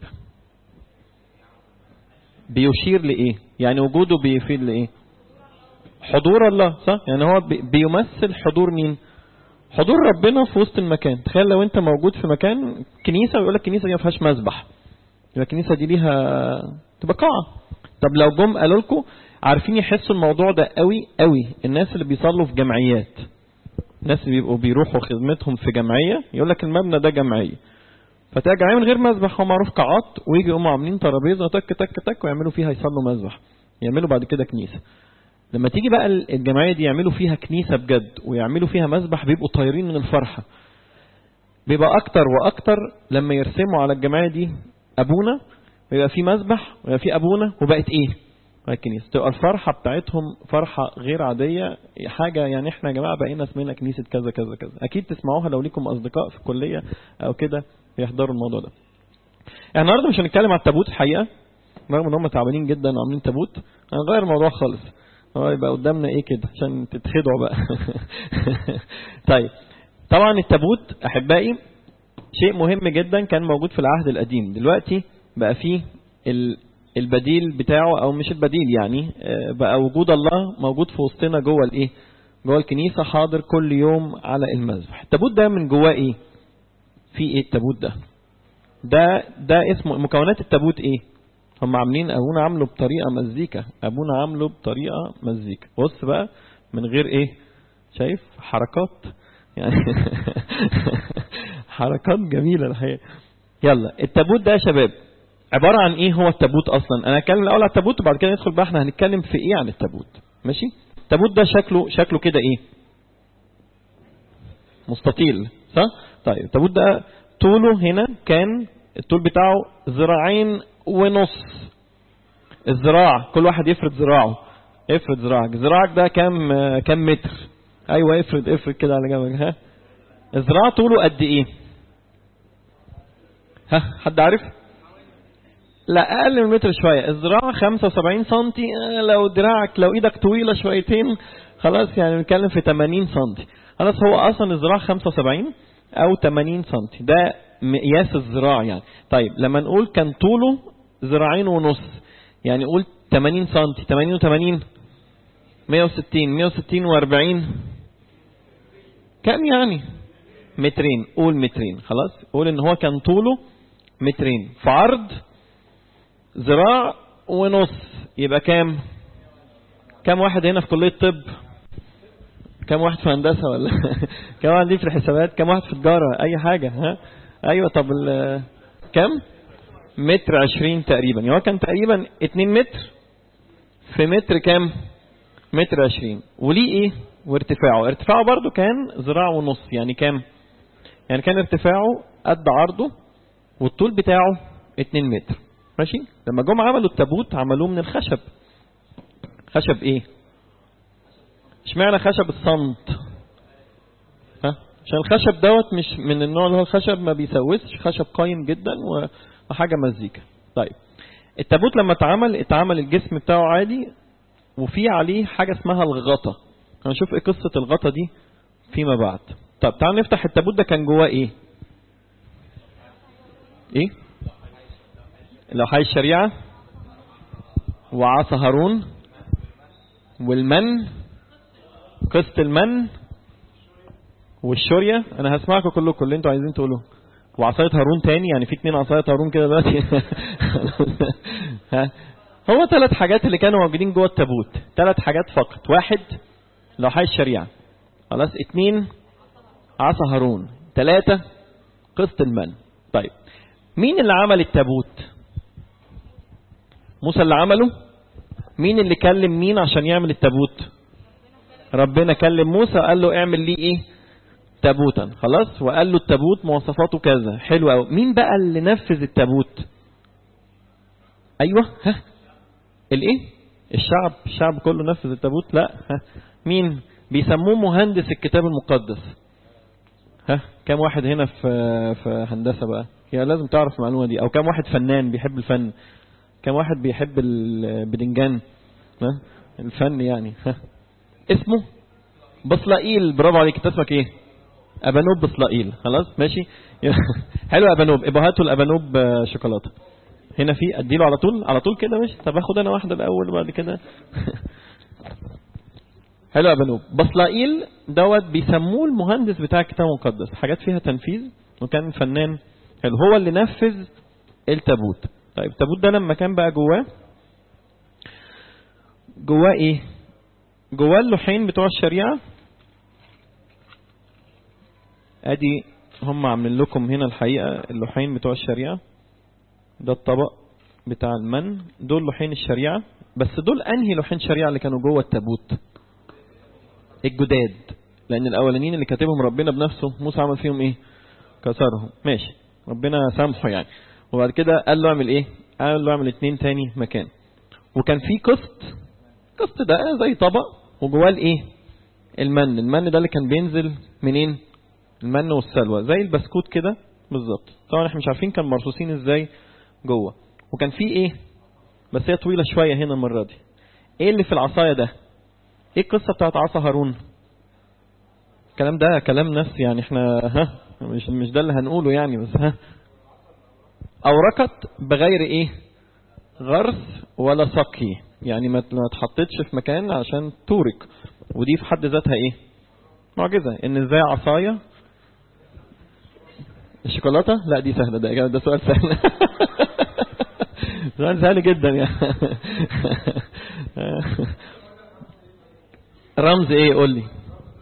بيشير لايه يعني وجوده بيفيد لايه حضور الله صح يعني هو بيمثل حضور مين حضور ربنا في وسط المكان تخيل لو انت موجود في مكان كنيسه ويقول لك الكنيسه دي ما فيهاش مسبح يبقى الكنيسه دي ليها تبقى قاعه طب لو جم قالوا لكم عارفين يحسوا الموضوع ده قوي قوي الناس اللي بيصلوا في جمعيات الناس اللي بيبقوا بيروحوا خدمتهم في جمعيه يقول لك المبنى ده جمعيه فتلاقي جمعيه من غير مسبح هو معروف قاعات ويجي يقوموا عاملين ترابيزه تك تك تك ويعملوا فيها يصلوا مسبح يعملوا بعد كده كنيسه لما تيجي بقى الجمعية دي يعملوا فيها كنيسة بجد ويعملوا فيها مسبح بيبقوا طايرين من الفرحة بيبقى أكتر وأكتر لما يرسموا على الجمعية دي أبونا ويبقى في مسبح ويبقى في أبونا وبقت إيه؟ بقت كنيسة تبقى الفرحة بتاعتهم فرحة غير عادية حاجة يعني إحنا يا جماعة بقينا اسمنا كنيسة كذا كذا كذا أكيد تسمعوها لو ليكم أصدقاء في الكلية أو كده يحضروا الموضوع ده يعني النهارده مش هنتكلم على التابوت الحقيقة رغم ان هم تعبانين جدا وعاملين تابوت هنغير الموضوع خالص هو يبقى قدامنا ايه كده عشان تتخدعوا بقى طيب طبعا التابوت احبائي شيء مهم جدا كان موجود في العهد القديم دلوقتي بقى فيه البديل بتاعه او مش البديل يعني بقى وجود الله موجود في وسطنا جوه الايه جوه الكنيسه حاضر كل يوم على المذبح التابوت ده من جواه ايه في ايه التابوت ده ده ده اسمه مكونات التابوت ايه هم عاملين ابونا عامله بطريقه مزيكا ابونا عامله بطريقه مزيكا بص بقى من غير ايه شايف حركات يعني حركات جميله الحقيقه يلا التابوت ده يا شباب عباره عن ايه هو التابوت اصلا انا هتكلم الاول على التابوت وبعد كده ندخل بقى احنا هنتكلم في ايه عن التابوت ماشي التابوت ده شكله شكله كده ايه مستطيل صح طيب التابوت ده طوله هنا كان الطول بتاعه ذراعين ونص الذراع كل واحد يفرد ذراعه افرد ذراعك ذراعك ده كام كام متر ايوه افرد افرد كده على جنبك ها الذراع طوله قد ايه ها حد عارف لا اقل من متر شويه الذراع 75 سم لو دراعك لو ايدك طويله شويتين خلاص يعني بنتكلم في 80 سم خلاص هو اصلا الذراع 75 او 80 سم ده مقياس الذراع يعني طيب لما نقول كان طوله ذراعين ونص يعني قول 80 سم 80 و80 160 160 و40 كم يعني مترين قول مترين خلاص قول ان هو كان طوله مترين في عرض ذراع ونص يبقى كام كم واحد هنا في كلية طب كم واحد في هندسة ولا كم واحد دي في الحسابات كم واحد في تجارة اي حاجة ها ايوه طب كم متر عشرين تقريبا يعني هو كان تقريبا اتنين متر في متر كام متر عشرين وليه ايه وارتفاعه ارتفاعه برضو كان ذراع ونص يعني كام يعني كان ارتفاعه قد عرضه والطول بتاعه اتنين متر ماشي لما جم عملوا التابوت عملوه من الخشب خشب ايه اشمعنى خشب الصمت ها عشان الخشب دوت مش من النوع اللي هو الخشب ما بيسوسش خشب قايم جدا وحاجه مزيكا طيب التابوت لما اتعمل اتعمل الجسم بتاعه عادي وفي عليه حاجه اسمها الغطا هنشوف ايه قصه الغطا دي فيما بعد طب تعال نفتح التابوت ده كان جواه ايه ايه لوحي الشريعه وعصا هارون والمن قسط المن والشورية انا هسمعكم كلكم اللي انتوا عايزين تقولوه وعصاية هارون تاني يعني في اتنين عصاية هارون كده دلوقتي ها هو ثلاث حاجات اللي كانوا موجودين جوه التابوت ثلاث حاجات فقط واحد لوحي الشريعة خلاص اتنين عصا هارون ثلاثة قسط المن طيب مين اللي عمل التابوت موسى اللي عمله مين اللي كلم مين عشان يعمل التابوت ربنا كلم موسى قال له اعمل لي ايه تابوتا خلاص وقال له التابوت مواصفاته كذا حلو قوي مين بقى اللي نفذ التابوت ايوه ها الايه الشعب الشعب كله نفذ التابوت لا ها مين بيسموه مهندس الكتاب المقدس ها كم واحد هنا في في هندسه بقى يا لازم تعرف المعلومه دي او كم واحد فنان بيحب الفن كم واحد بيحب البدنجان ها الفن يعني ها اسمه بصلائيل برافو عليك انت اسمك ايه ابانوب بصلائيل خلاص ماشي حلو يا ابانوب ابقى هاتوا الابانوب شوكولاته هنا في اديله على طول على طول كده ماشي طب اخد انا واحده الاول وبعد كده حلو يا بنوب بصلائيل دوت بيسموه المهندس بتاع الكتاب المقدس حاجات فيها تنفيذ وكان فنان حلو هو اللي نفذ التابوت طيب التابوت ده لما كان بقى جواه جواه ايه جواه اللوحين بتوع الشريعه ادي هم عاملين لكم هنا الحقيقه اللوحين بتوع الشريعه ده الطبق بتاع المن دول لوحين الشريعه بس دول انهي لوحين شريعه اللي كانوا جوه التابوت الجداد لان الاولانيين اللي كاتبهم ربنا بنفسه موسى عمل فيهم ايه كسرهم ماشي ربنا سامحه يعني وبعد كده قال له اعمل ايه قال له اعمل اتنين تاني مكان وكان في قسط قسط ده زي طبق وجواه الايه المن المن ده اللي كان بينزل منين المن والسلوى زي البسكوت كده بالظبط طبعا احنا مش عارفين كان مرصوصين ازاي جوه وكان في ايه بس هي طويله شويه هنا المره دي ايه اللي في العصايه ده ايه القصة بتاعت عصا هارون الكلام ده كلام ناس يعني احنا ها مش مش ده اللي هنقوله يعني بس ها اورقت بغير ايه غرس ولا سقي يعني ما تحطتش في مكان عشان تورك ودي في حد ذاتها ايه معجزة ان ازاي عصاية الشوكولاتة لا دي سهلة ده ده سؤال سهل سؤال سهل جدا يعني رمز ايه قول لي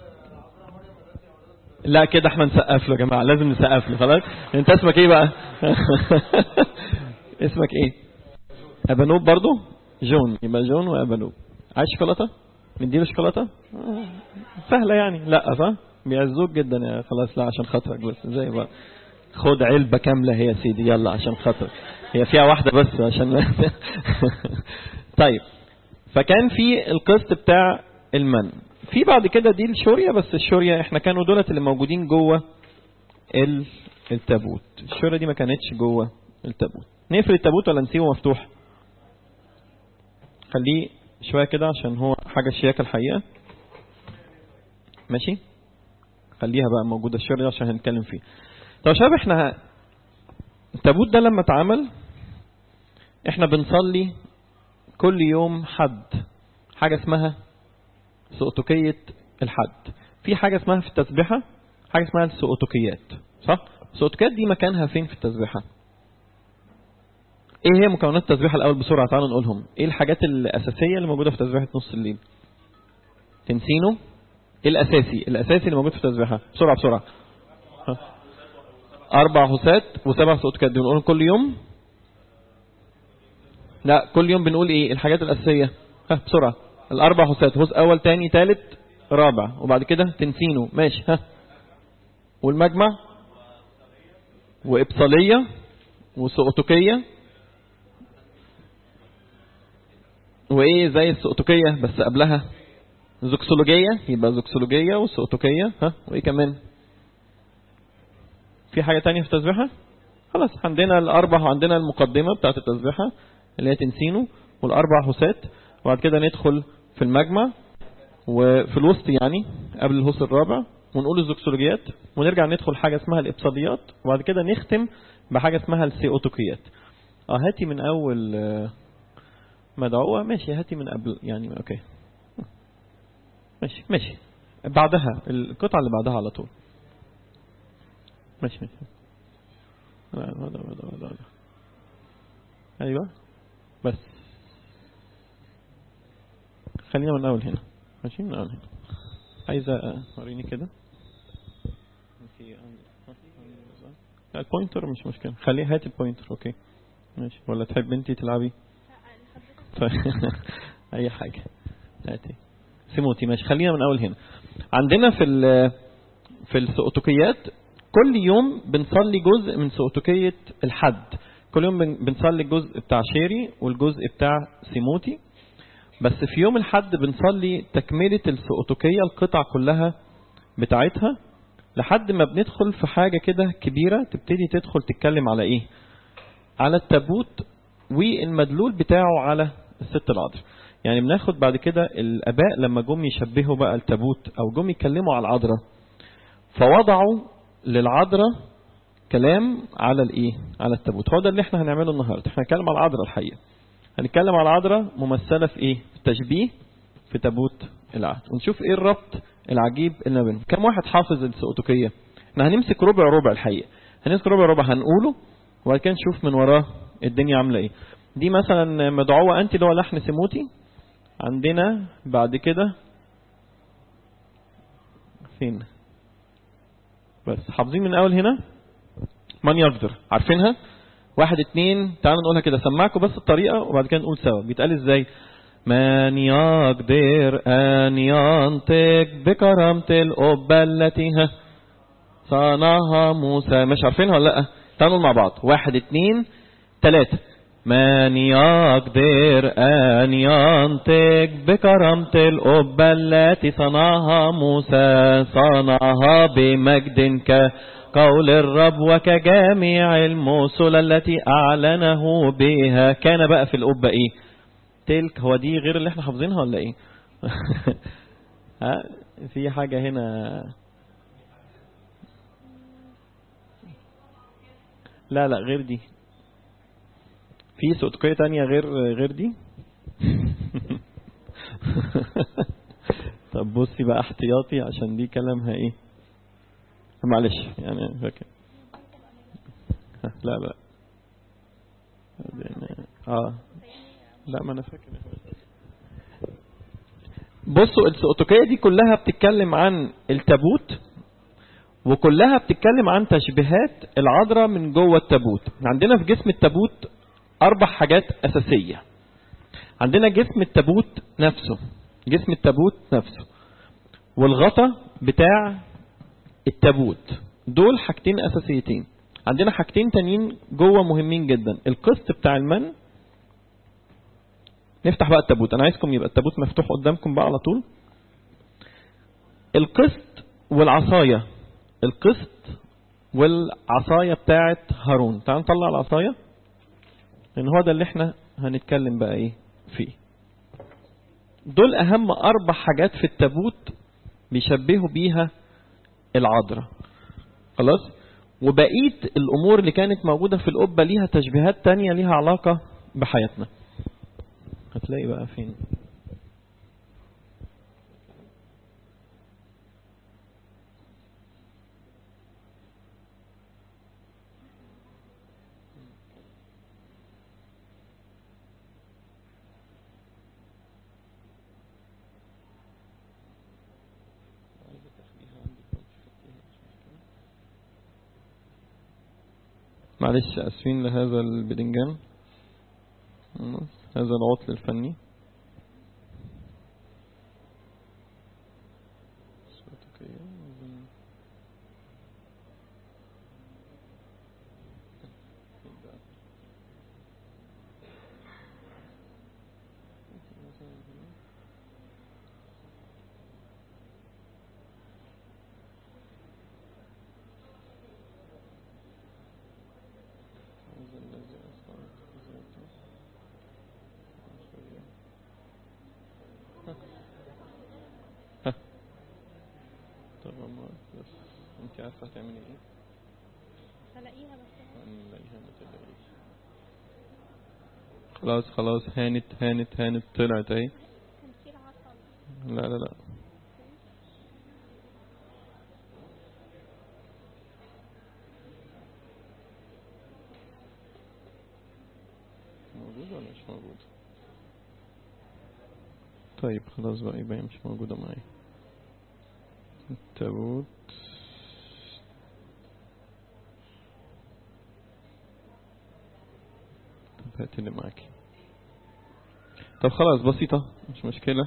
لا كده احنا نسقف له يا جماعه لازم نسقف له خلاص انت اسمك ايه بقى اسمك ايه ابانوب برضو جون يبقى جون وابانوب عايز شوكولاته نديله شوكولاته سهله يعني لا صح بيعزوك جدا يا خلاص لا عشان خاطرك بس زي بقى خد علبه كامله هي يا سيدي يلا عشان خاطرك هي فيها واحده بس عشان طيب فكان في القسط بتاع المن في بعد كده دي الشورية بس الشورية احنا كانوا دولت اللي موجودين جوه التابوت الشورية دي ما كانتش جوه التابوت نقفل التابوت ولا نسيبه مفتوح خليه شوية كده عشان هو حاجة شياكة الحقيقة ماشي خليها بقى موجودة الشورية عشان هنتكلم فيه طب شباب احنا التابوت ده لما اتعمل احنا بنصلي كل يوم حد حاجة اسمها سؤتكية الحد في حاجة اسمها في التسبيحة حاجة اسمها السؤتكيات صح السؤتكيات دي مكانها فين في التسبيحة ايه هي مكونات التسبيحة الاول بسرعة تعالوا نقولهم ايه الحاجات الاساسية اللي موجودة في تسبيحة نص الليل تنسينه ايه الاساسي الاساسي اللي موجود في التسبيحة بسرعة بسرعة ها. اربع هسات وسبع سؤتكيات دي بنقولهم كل يوم لا كل يوم بنقول ايه الحاجات الاساسية ها بسرعة الاربع هسات هس اول تاني تالت رابع وبعد كده تنسينه ماشي ها والمجمع وابصالية وسؤتكية وايه زي السؤتكية بس قبلها زوكسولوجية يبقى زوكسولوجية وسؤتكية ها وايه كمان في حاجة تانية في التسبيحة خلاص عندنا الاربع وعندنا المقدمة بتاعت التسبيحة اللي هي تنسينه والاربع هسات وبعد كده ندخل في المجمع وفي الوسط يعني قبل الهوس الرابع ونقول الزوكسولوجيات ونرجع ندخل حاجة اسمها الإبصاديات وبعد كده نختم بحاجة اسمها السيوتوكيات اه هاتي من أول مدعوة ماشي هاتي من قبل يعني اوكي ماشي ماشي بعدها القطعة اللي بعدها على طول ماشي ماشي لا لا لا لا لا لا. ايوه بس خلينا من الاول هنا ماشي من الاول هنا عايزة وريني كده لا البوينتر مش مشكلة خليه هات البوينتر اوكي ماشي ولا تحب انتي تلعبي طيب اي حاجة هاتي سيموتي ماشي خلينا من اول هنا عندنا في ال- في السؤتوكيات كل يوم بنصلي جزء من سؤتوكية الحد كل يوم بن- بنصلي الجزء بتاع شيري والجزء بتاع سيموتي بس في يوم الحد بنصلي تكملة السؤتوكية القطع كلها بتاعتها لحد ما بندخل في حاجة كده كبيرة تبتدي تدخل تتكلم على ايه على التابوت والمدلول بتاعه على الست العذراء يعني بناخد بعد كده الاباء لما جم يشبهوا بقى التابوت او جم يتكلموا على العذراء فوضعوا للعذراء كلام على الايه على التابوت هو ده اللي احنا هنعمله النهارده احنا هنتكلم على العذراء الحقيقه هنتكلم على العذراء ممثله في ايه في تشبيه في تابوت العهد ونشوف ايه الربط العجيب اللي ما بينهم كم واحد حافظ السؤتوكيه احنا هنمسك ربع ربع الحقيقه هنمسك ربع ربع هنقوله وبعد كده نشوف من وراه الدنيا عامله ايه دي مثلا مدعوه انت اللي هو لحن سيموتي عندنا بعد كده فين بس حافظين من اول هنا من يقدر عارفينها واحد اتنين تعالوا نقولها كده سمعكم بس الطريقة وبعد كده نقول سوا بيتقال ازاي من يقدر أن ينطق بكرامة القبة التي ها صنعها موسى مش عارفينها ولا لا تعالوا نقول مع بعض واحد اتنين تلاتة من يقدر أن ينطق بكرامة القبة التي صنعها موسى صنعها بمجد كقول الرب وكجميع الموصل التي أعلنه بها كان بقى في القبة إيه تلك هو دي غير اللي احنا حافظينها ولا إيه ها في حاجة هنا لا لا غير دي في سؤتقية تانية غير غير دي طب بصي بقى احتياطي عشان دي كلامها ايه معلش يعني فاكر لا لا اه لا ما انا فاكر بصوا السؤتقية دي كلها بتتكلم عن التابوت وكلها بتتكلم عن تشبيهات العذراء من جوه التابوت عندنا في جسم التابوت أربع حاجات أساسية عندنا جسم التابوت نفسه جسم التابوت نفسه والغطا بتاع التابوت دول حاجتين أساسيتين عندنا حاجتين تانيين جوه مهمين جدا القسط بتاع المن نفتح بقى التابوت أنا عايزكم يبقى التابوت مفتوح قدامكم بقى على طول القسط والعصاية القسط والعصاية بتاعت هارون تعال نطلع العصاية لان هو ده اللي احنا هنتكلم بقى ايه فيه دول اهم اربع حاجات في التابوت بيشبهوا بيها العذراء خلاص وبقية الامور اللي كانت موجودة في القبة ليها تشبيهات تانية ليها علاقة بحياتنا هتلاقي بقى فين معلش اسفين لهذا البدنجان هذا العطل الفني طب ما بس انت عارفه هتعملي ايه؟ هلاقيها بس هنلاقيها ما تقلقيش خلاص خلاص هانت هانت هانت طلعت اهي لا لا لا موجودة ولا مش موجودة طيب خلاص بقى يبقى هي مش موجودة معايا التابوت طب هات اللي معاكي طب خلاص بسيطة مش مشكلة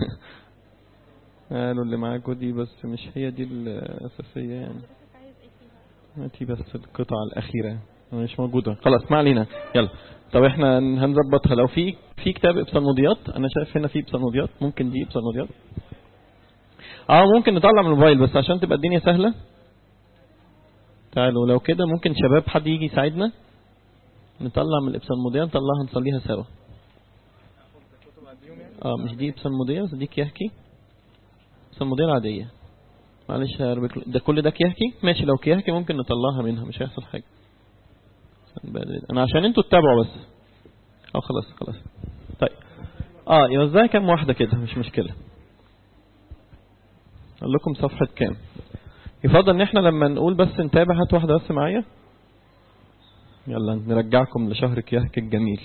قالوا اللي معاكوا دي بس مش هي دي الأساسية يعني هاتي بس القطعة الأخيرة مش موجودة خلاص ما علينا يلا طب احنا هنظبطها لو في في كتاب ابصالموديات انا شايف هنا في ابصالموديات ممكن دي ابصالموديات اه ممكن نطلع من الموبايل بس عشان تبقى الدنيا سهلة تعالوا لو كده ممكن شباب حد يجي يساعدنا نطلع من الابصالمودية نطلعها نصليها سوا اه مش دي ابصالمودية بس دي كيهكي ابصالمودية العادية معلش يا ربك ده كل ده كيهكي ماشي لو كيهكي ممكن نطلعها منها مش هيحصل حاجة انا عشان انتوا تتابعوا بس اه خلاص خلاص طيب اه يوزعها كام واحدة كده مش مشكلة اقول لكم صفحة كام يفضل ان احنا لما نقول بس نتابع هات واحدة بس معايا يلا نرجعكم لشهر كيهك الجميل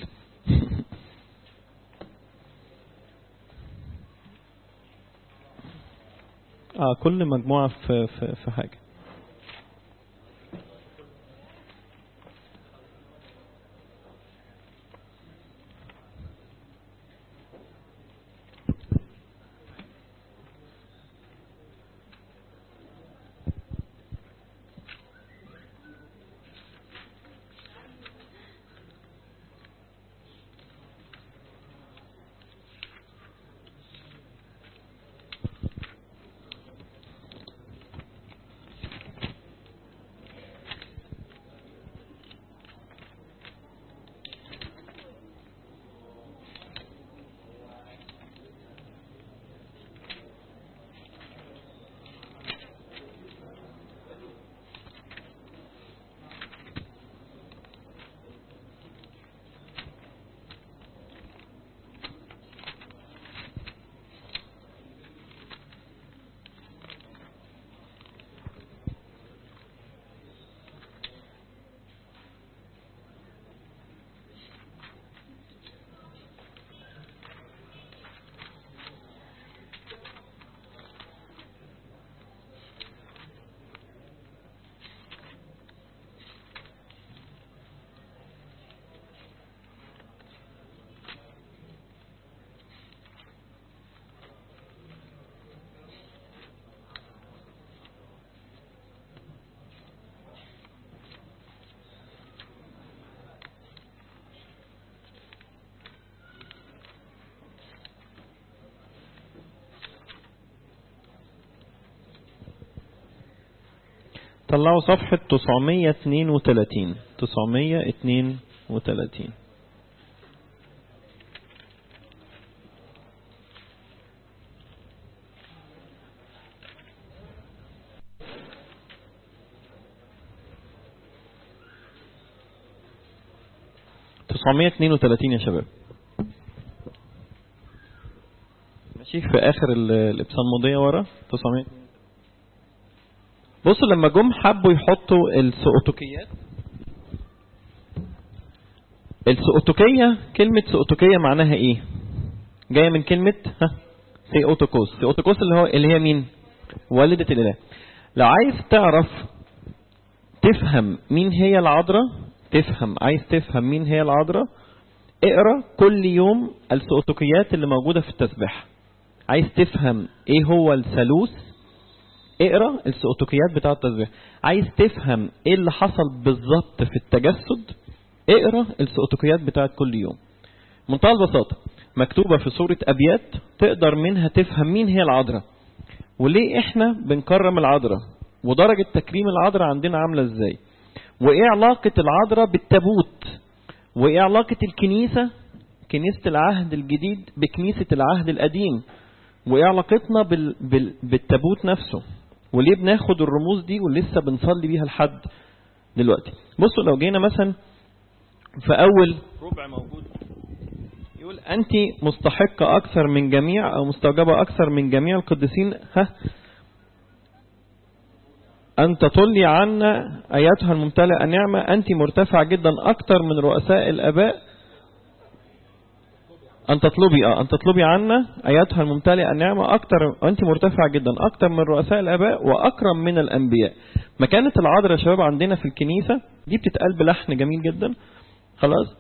اه كل مجموعة في, في, في حاجة طلعوا صفحة 932 932 932 يا شباب ماشي في اخر ال- الابصالمودية ورا 900 بصوا لما جم حبوا يحطوا السؤتوكيات السؤتوكية كلمة سؤتوكية معناها ايه جاية من كلمة ها سيوتوكوس سيوتوكوس اللي هو اللي هي مين والدة الاله لو عايز تعرف تفهم مين هي العذراء تفهم عايز تفهم مين هي العذراء اقرا كل يوم السؤتوكيات اللي موجودة في التسبيح عايز تفهم ايه هو الثالوث اقرا السؤتوكيات بتاع التسبيح عايز تفهم ايه اللي حصل بالظبط في التجسد اقرا السؤتوكيات بتاعت كل يوم منتهى البساطة مكتوبة في سورة أبيات تقدر منها تفهم مين هي العذراء وليه احنا بنكرم العذراء ودرجة تكريم العذراء عندنا عاملة ازاي وايه علاقة العذراء بالتابوت وايه علاقة الكنيسة كنيسة العهد الجديد بكنيسة العهد القديم وايه علاقتنا بال... بال... بالتابوت نفسه وليه بناخد الرموز دي ولسه بنصلي بيها لحد دلوقتي بصوا لو جينا مثلا في اول ربع موجود يقول أنت مستحقة أكثر من جميع أو مستوجبة أكثر من جميع القديسين ها أن تطلي عنا أيتها الممتلئة نعمة أنت مرتفعة جدا أكثر من رؤساء الآباء أن تطلبي آه أن تطلبي عنا أيتها الممتلئة النعمة أكتر وأنت مرتفعة جدا أكتر من رؤساء الآباء وأكرم من الأنبياء مكانة العذراء يا شباب عندنا في الكنيسة دي بتتقال بلحن جميل جدا خلاص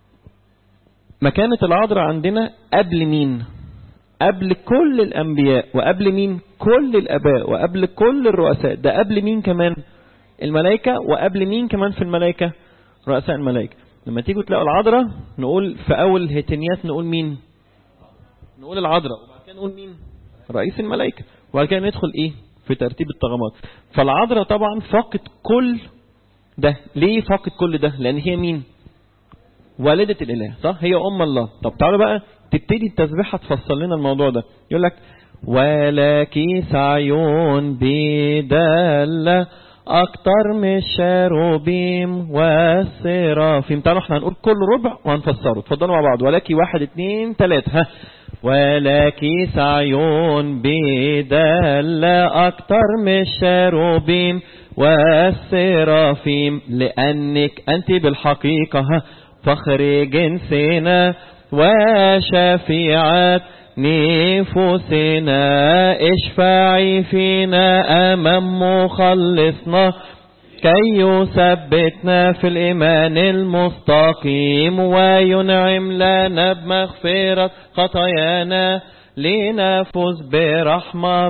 مكانة العذراء عندنا قبل مين قبل كل الأنبياء وقبل مين كل الآباء وقبل كل الرؤساء ده قبل مين كمان الملائكة وقبل مين كمان في الملائكة رؤساء الملائكة لما تيجوا تلاقوا العذراء نقول في أول الهتنيات نقول مين نقول العذراء وبعد كده نقول مين رئيس الملائكة وبعد كده ندخل إيه في ترتيب الطغمات فالعذراء طبعا فاقت كل ده ليه فاقت كل ده لأن هي مين والدة الإله صح هي أم الله طب تعالوا بقى تبتدي التسبيحة تفصل لنا الموضوع ده يقول لك ولك سعيون بدالة أكتر من الشاروبيم والسرافيم تعالوا احنا هنقول كل ربع وهنفسره اتفضلوا مع بعض ولك واحد اتنين تلاتة ها ولك سعيون بدالة أكتر من الشاروبيم والسرافيم لأنك أنت بالحقيقة ها فخر جنسنا وشفيعات نفوسنا اشفعي فينا أمام مخلصنا كي يثبتنا في الإيمان المستقيم وينعم لنا بمغفرة خطايانا لنفوز برحمة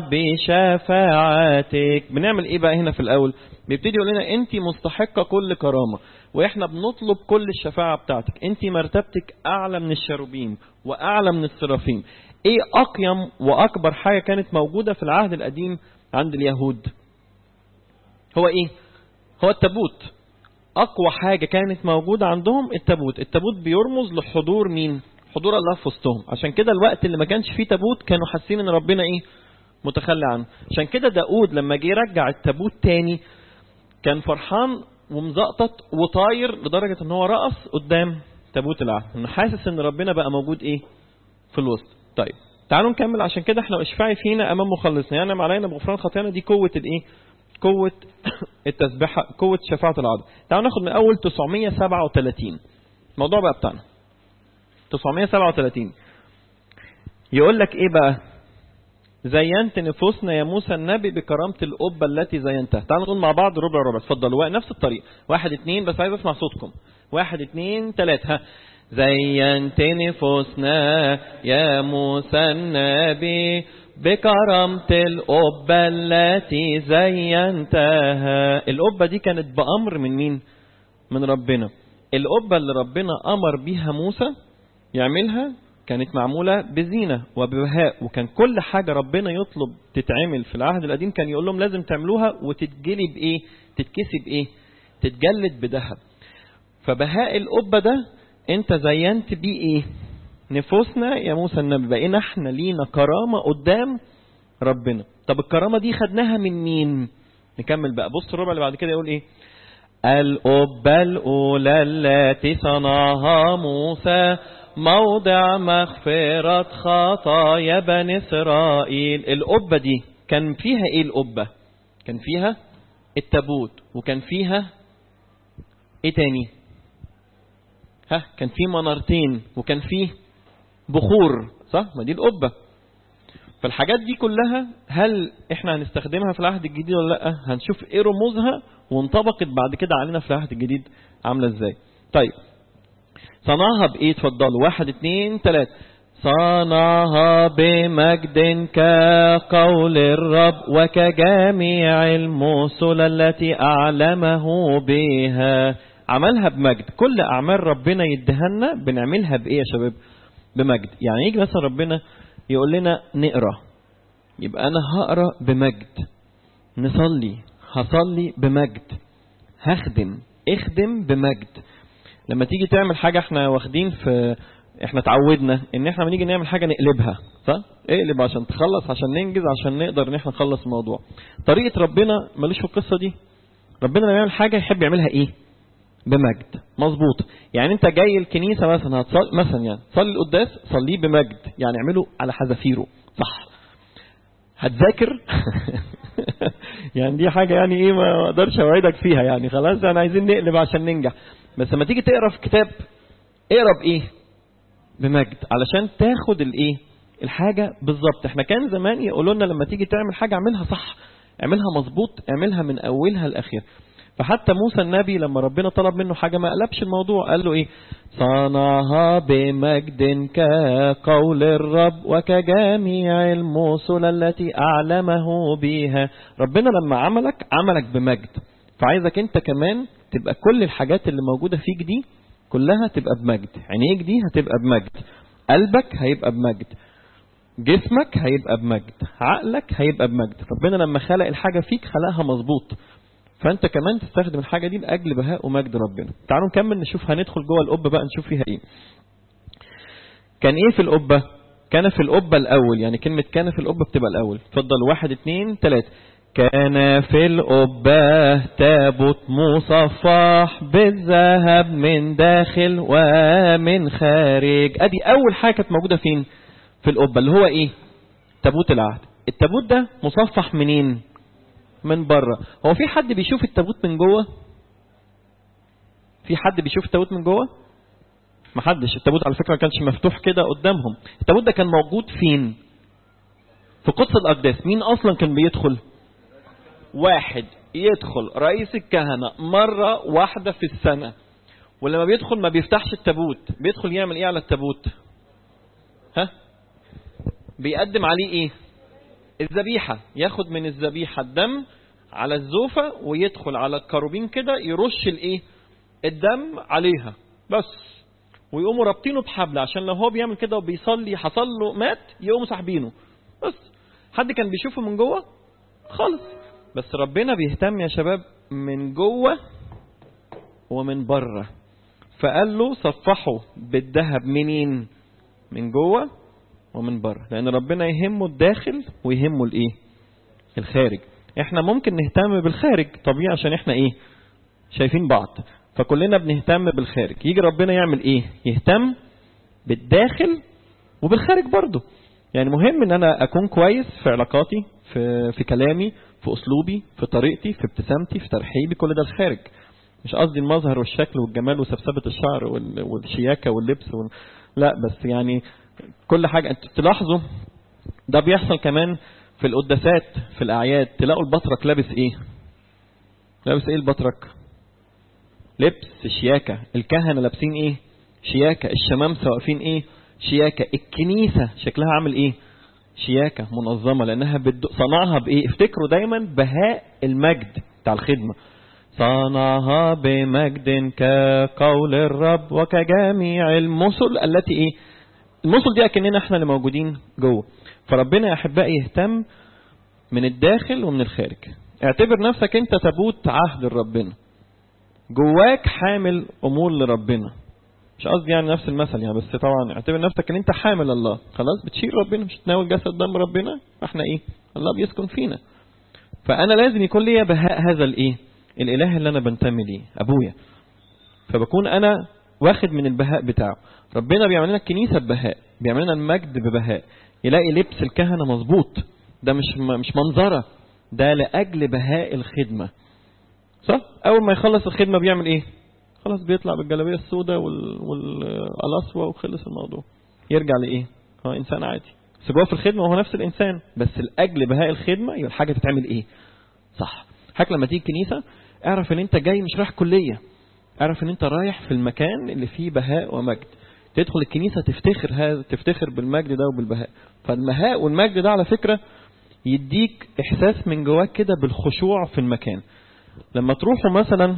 بشفاعتك بنعمل ايه بقى هنا في الأول بيبتدي يقول لنا انت مستحقة كل كرامة واحنا بنطلب كل الشفاعة بتاعتك انت مرتبتك اعلى من الشروبيم واعلى من السرافيم ايه اقيم واكبر حاجة كانت موجودة في العهد القديم عند اليهود هو ايه هو التابوت اقوى حاجة كانت موجودة عندهم التابوت التابوت بيرمز لحضور مين حضور الله في وسطهم عشان كده الوقت اللي ما كانش فيه تابوت كانوا حاسين ان ربنا ايه متخلى عنه عشان كده داود لما جه يرجع التابوت تاني كان فرحان ومزقطط وطاير لدرجة ان هو رقص قدام تابوت العهد انه حاسس ان ربنا بقى موجود ايه في الوسط طيب تعالوا نكمل عشان كده احنا اشفعي فينا امام مخلصنا يعني علينا بغفران خطايانا دي قوة الايه قوة التسبيحة قوة شفاعة العذر تعالوا ناخد من اول 937 الموضوع بقى بتاعنا 937 يقول لك ايه بقى زينت نفوسنا يا موسى النبي بكرامة القبة التي زينتها تعالوا نقول مع بعض ربع ربع اتفضلوا نفس الطريق واحد اتنين بس عايز اسمع صوتكم واحد اتنين تلاتة ها زينت نفوسنا يا موسى النبي بكرامة القبة التي زينتها القبة دي كانت بأمر من مين من ربنا القبة اللي ربنا أمر بيها موسى يعملها كانت معمولة بزينة وببهاء وكان كل حاجة ربنا يطلب تتعمل في العهد القديم كان يقول لهم لازم تعملوها وتتجلي بإيه تتكسي بإيه تتجلد بذهب فبهاء القبة ده انت زينت بيه ايه نفوسنا يا موسى النبي بقينا احنا لينا كرامة قدام ربنا طب الكرامة دي خدناها من مين نكمل بقى بص الربع اللي بعد كده يقول ايه القبة الأولى التي صنعها موسى موضع مغفرة خطايا بني إسرائيل القبة دي كان فيها إيه القبة كان فيها التابوت وكان فيها إيه تاني ها كان في منارتين وكان فيه بخور صح ما دي القبة فالحاجات دي كلها هل احنا هنستخدمها في العهد الجديد ولا لا هنشوف ايه رموزها وانطبقت بعد كده علينا في العهد الجديد عاملة ازاي طيب صنعها بايه اتفضلوا واحد اتنين تلاتة صنعها بمجد كقول الرب وكجميع الموصل التي أعلمه بها عملها بمجد كل أعمال ربنا يدهنا بنعملها بإيه يا شباب بمجد يعني يجي مثلا ربنا يقول لنا نقرأ يبقى أنا هقرأ بمجد نصلي هصلي بمجد هخدم اخدم بمجد لما تيجي تعمل حاجة احنا واخدين في احنا اتعودنا ان احنا لما نيجي نعمل حاجة نقلبها صح اقلب عشان تخلص عشان ننجز عشان نقدر ان احنا نخلص الموضوع طريقة ربنا ملوش في القصة دي ربنا لما يعمل حاجة يحب يعملها ايه بمجد مظبوط يعني انت جاي الكنيسه مثلا هتصلي مثلا يعني صلي القداس صليه بمجد يعني اعمله على حذافيره صح هتذاكر يعني دي حاجه يعني ايه ما اقدرش اوعدك فيها يعني خلاص انا عايزين نقلب عشان ننجح بس لما تيجي تقرا في كتاب اقرا بايه بمجد علشان تاخد الايه الحاجه بالظبط احنا كان زمان يقولوا لنا لما تيجي تعمل حاجه اعملها صح اعملها مظبوط اعملها من اولها لاخرها فحتى موسى النبي لما ربنا طلب منه حاجه ما قلبش الموضوع قال له ايه صنعها بمجد كقول الرب وكجميع الموصل التي اعلمه بها ربنا لما عملك عملك بمجد فعايزك انت كمان تبقى كل الحاجات اللي موجوده فيك دي كلها تبقى بمجد عينيك دي هتبقى بمجد قلبك هيبقى بمجد جسمك هيبقى بمجد عقلك هيبقى بمجد ربنا لما خلق الحاجة فيك خلقها مظبوط فانت كمان تستخدم الحاجة دي لأجل بهاء ومجد ربنا تعالوا نكمل نشوف هندخل جوه القبة بقى نشوف فيها ايه كان ايه في القبة كان في القبة الأول يعني كلمة كان في القبة بتبقى الأول اتفضل واحد اتنين تلاتة كان في القبة تابوت مصفح بالذهب من داخل ومن خارج ادي اول حاجة كانت موجودة فين في القبة اللي هو ايه تابوت العهد التابوت ده مصفح منين من بره هو في حد بيشوف التابوت من جوه في حد بيشوف التابوت من جوه محدش التابوت على فكرة ما كانش مفتوح كده قدامهم التابوت ده كان موجود فين في قدس الأقداس مين أصلا كان بيدخل واحد يدخل رئيس الكهنة مرة واحدة في السنة ولما بيدخل ما بيفتحش التابوت بيدخل يعمل ايه على التابوت ها بيقدم عليه ايه الذبيحة ياخد من الذبيحة الدم على الزوفة ويدخل على الكروبين كده يرش الايه الدم عليها بس ويقوموا رابطينه بحبل عشان لو هو بيعمل كده وبيصلي حصل له مات يقوموا ساحبينه بس حد كان بيشوفه من جوه خالص بس ربنا بيهتم يا شباب من جوه ومن بره فقال له صفحوا بالذهب منين من جوه ومن بره لان ربنا يهمه الداخل ويهمه الايه الخارج احنا ممكن نهتم بالخارج طبيعي عشان احنا ايه شايفين بعض فكلنا بنهتم بالخارج يجي ربنا يعمل ايه يهتم بالداخل وبالخارج برضه يعني مهم ان انا اكون كويس في علاقاتي في في كلامي في اسلوبي في طريقتي في ابتسامتي في ترحيبي كل ده الخارج مش قصدي المظهر والشكل والجمال وسبسبة الشعر وال- والشياكة واللبس وال... لا بس يعني كل حاجة انت تلاحظوا ده بيحصل كمان في القداسات في الأعياد تلاقوا البطرك لابس ايه لابس ايه البطرك لبس شياكة الكهنة لابسين ايه شياكة الشمامسة واقفين ايه شياكة الكنيسة شكلها عامل ايه شياكة منظمة لأنها بد... صنعها بإيه افتكروا دايما بهاء المجد بتاع الخدمة صنعها بمجد كقول الرب وكجميع المثل التي ايه المثل دي اكننا احنا اللي موجودين جوه فربنا يا احبائي يهتم من الداخل ومن الخارج اعتبر نفسك انت تابوت عهد لربنا جواك حامل امور لربنا مش قصدي يعني نفس المثل يعني بس طبعا اعتبر نفسك ان انت حامل الله خلاص بتشيل ربنا مش تناول جسد دم ربنا احنا ايه الله بيسكن فينا فانا لازم يكون ليا بهاء هذا الايه الاله اللي انا بنتمي ليه ابويا فبكون انا واخد من البهاء بتاعه ربنا بيعمل لنا الكنيسه ببهاء بيعمل لنا المجد ببهاء يلاقي لبس الكهنه مظبوط ده مش مش منظره ده لاجل بهاء الخدمه صح اول ما يخلص الخدمه بيعمل ايه خلاص بيطلع بالجلابيه السوداء وال... والقلصوه وخلص الموضوع يرجع لايه هو انسان عادي بس جوه في الخدمه هو نفس الانسان بس لاجل بهاء الخدمه يبقى الحاجه تتعمل ايه صح حضرتك لما تيجي الكنيسه اعرف ان انت جاي مش رايح كليه اعرف ان انت رايح في المكان اللي فيه بهاء ومجد تدخل الكنيسه تفتخر هذا تفتخر بالمجد ده وبالبهاء فالبهاء والمجد ده على فكره يديك احساس من جواك كده بالخشوع في المكان لما تروحوا مثلا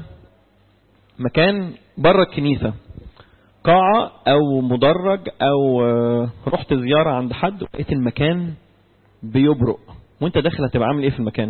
مكان بره الكنيسه قاعة أو مدرج أو آه، رحت زيارة عند حد ولقيت المكان بيبرق وأنت داخل هتبقى عامل إيه في المكان؟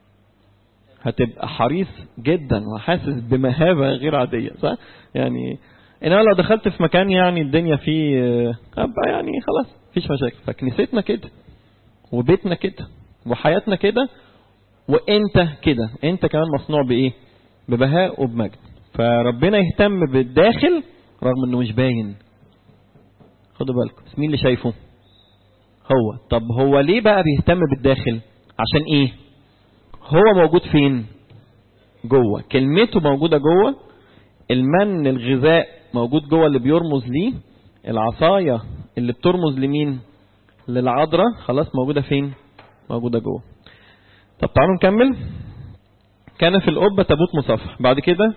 هتبقى حريص جدا وحاسس بمهابة غير عادية صح؟ يعني انما لو دخلت في مكان يعني الدنيا فيه آه، ابقى يعني خلاص مفيش مشاكل فكنيستنا كده وبيتنا كده وحياتنا كده وانت كده انت كمان مصنوع بايه؟ ببهاء وبمجد فربنا يهتم بالداخل رغم انه مش باين خدوا بالكم بس مين اللي شايفه هو طب هو ليه بقى بيهتم بالداخل عشان ايه هو موجود فين جوه كلمته موجودة جوه المن الغذاء موجود جوه اللي بيرمز ليه العصاية اللي بترمز لمين للعذراء خلاص موجودة فين موجودة جوه طب تعالوا نكمل كان في القبة تابوت مصفح بعد كده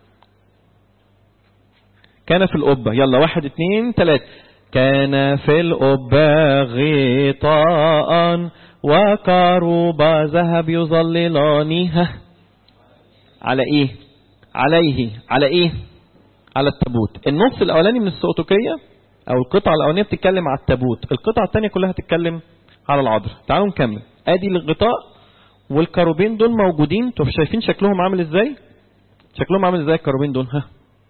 كان في القبة يلا واحد اتنين تلاتة كان في القبة غطاء وكروب ذهب يظللانها على ايه عليه على ايه على التابوت النص الاولاني من السؤتوكية او القطعة الاولانية بتتكلم على التابوت القطعة الثانية كلها تتكلم على العذراء تعالوا نكمل ادي الغطاء والكروبين دول موجودين انتوا شايفين شكلهم عامل ازاي شكلهم عامل ازاي الكروبين دول ها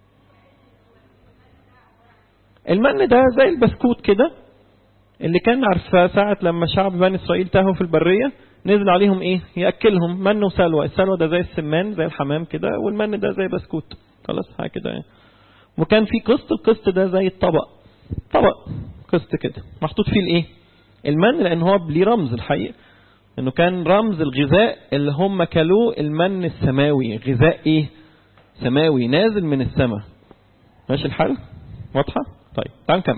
المن ده زي البسكوت كده اللي كان عارفه ساعة لما شعب بني إسرائيل تاهوا في البرية نزل عليهم إيه يأكلهم من وسلوى السلوى ده زي السمان زي الحمام كده والمن ده زي بسكوت خلاص حاجة كده يعني وكان في قسط القسط ده زي الطبق طبق قسط كده محطوط فيه الإيه المن لأن هو ليه رمز الحقيقة إنه كان رمز الغذاء اللي هم كلوه المن السماوي غذاء إيه سماوي نازل من السماء ماشي الحال واضحة طيب تعال نكمل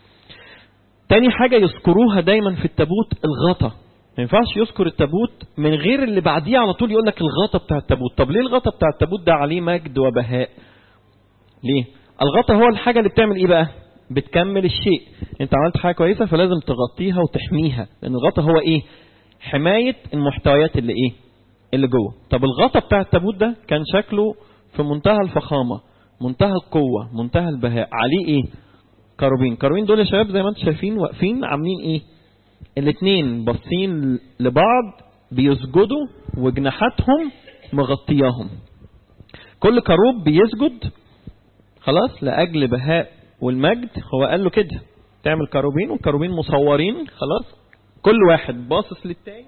تاني حاجة يذكروها دايما في التابوت الغطا ما ينفعش يذكر التابوت من غير اللي بعديه على طول يقول لك الغطا بتاع التابوت طب ليه الغطا بتاع التابوت ده عليه مجد وبهاء ليه الغطا هو الحاجة اللي بتعمل ايه بقى بتكمل الشيء انت عملت حاجة كويسة فلازم تغطيها وتحميها لان الغطا هو ايه حماية المحتويات اللي ايه اللي جوه طب الغطا بتاع التابوت ده كان شكله في منتهى الفخامة منتهى القوة منتهى البهاء عليه ايه كروبين كروبين دول يا شباب زي ما انتم شايفين واقفين عاملين ايه الاثنين باصين لبعض بيسجدوا وجناحاتهم مغطياهم كل كروب بيسجد خلاص لاجل بهاء والمجد هو قال له كده تعمل كروبين والكروبين مصورين خلاص كل واحد باصص للتاني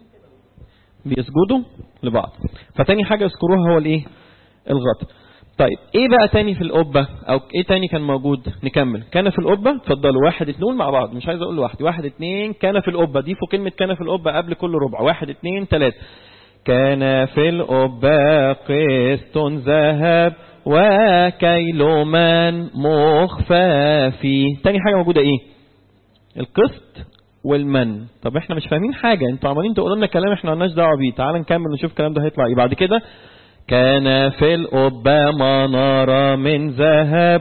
بيسجدوا لبعض فتاني حاجة يذكروها هو الايه الغطا طيب ايه بقى تاني في القبة او ايه تاني كان موجود نكمل كان في القبة اتفضلوا واحد اتنين مع بعض مش عايز اقول لوحدي واحد اتنين كان في القبة ضيفوا كلمة كان في القبة قبل كل ربع واحد اتنين تلاتة كان في القبة قسط ذهب وكيل من مخفى فيه تاني حاجة موجودة ايه القسط والمن طب احنا مش فاهمين حاجة انتوا عمالين تقولوا لنا كلام احنا مالناش دعوه بيه تعال نكمل ونشوف الكلام ده هيطلع ايه بعد كده كان في القبة منارة من ذهب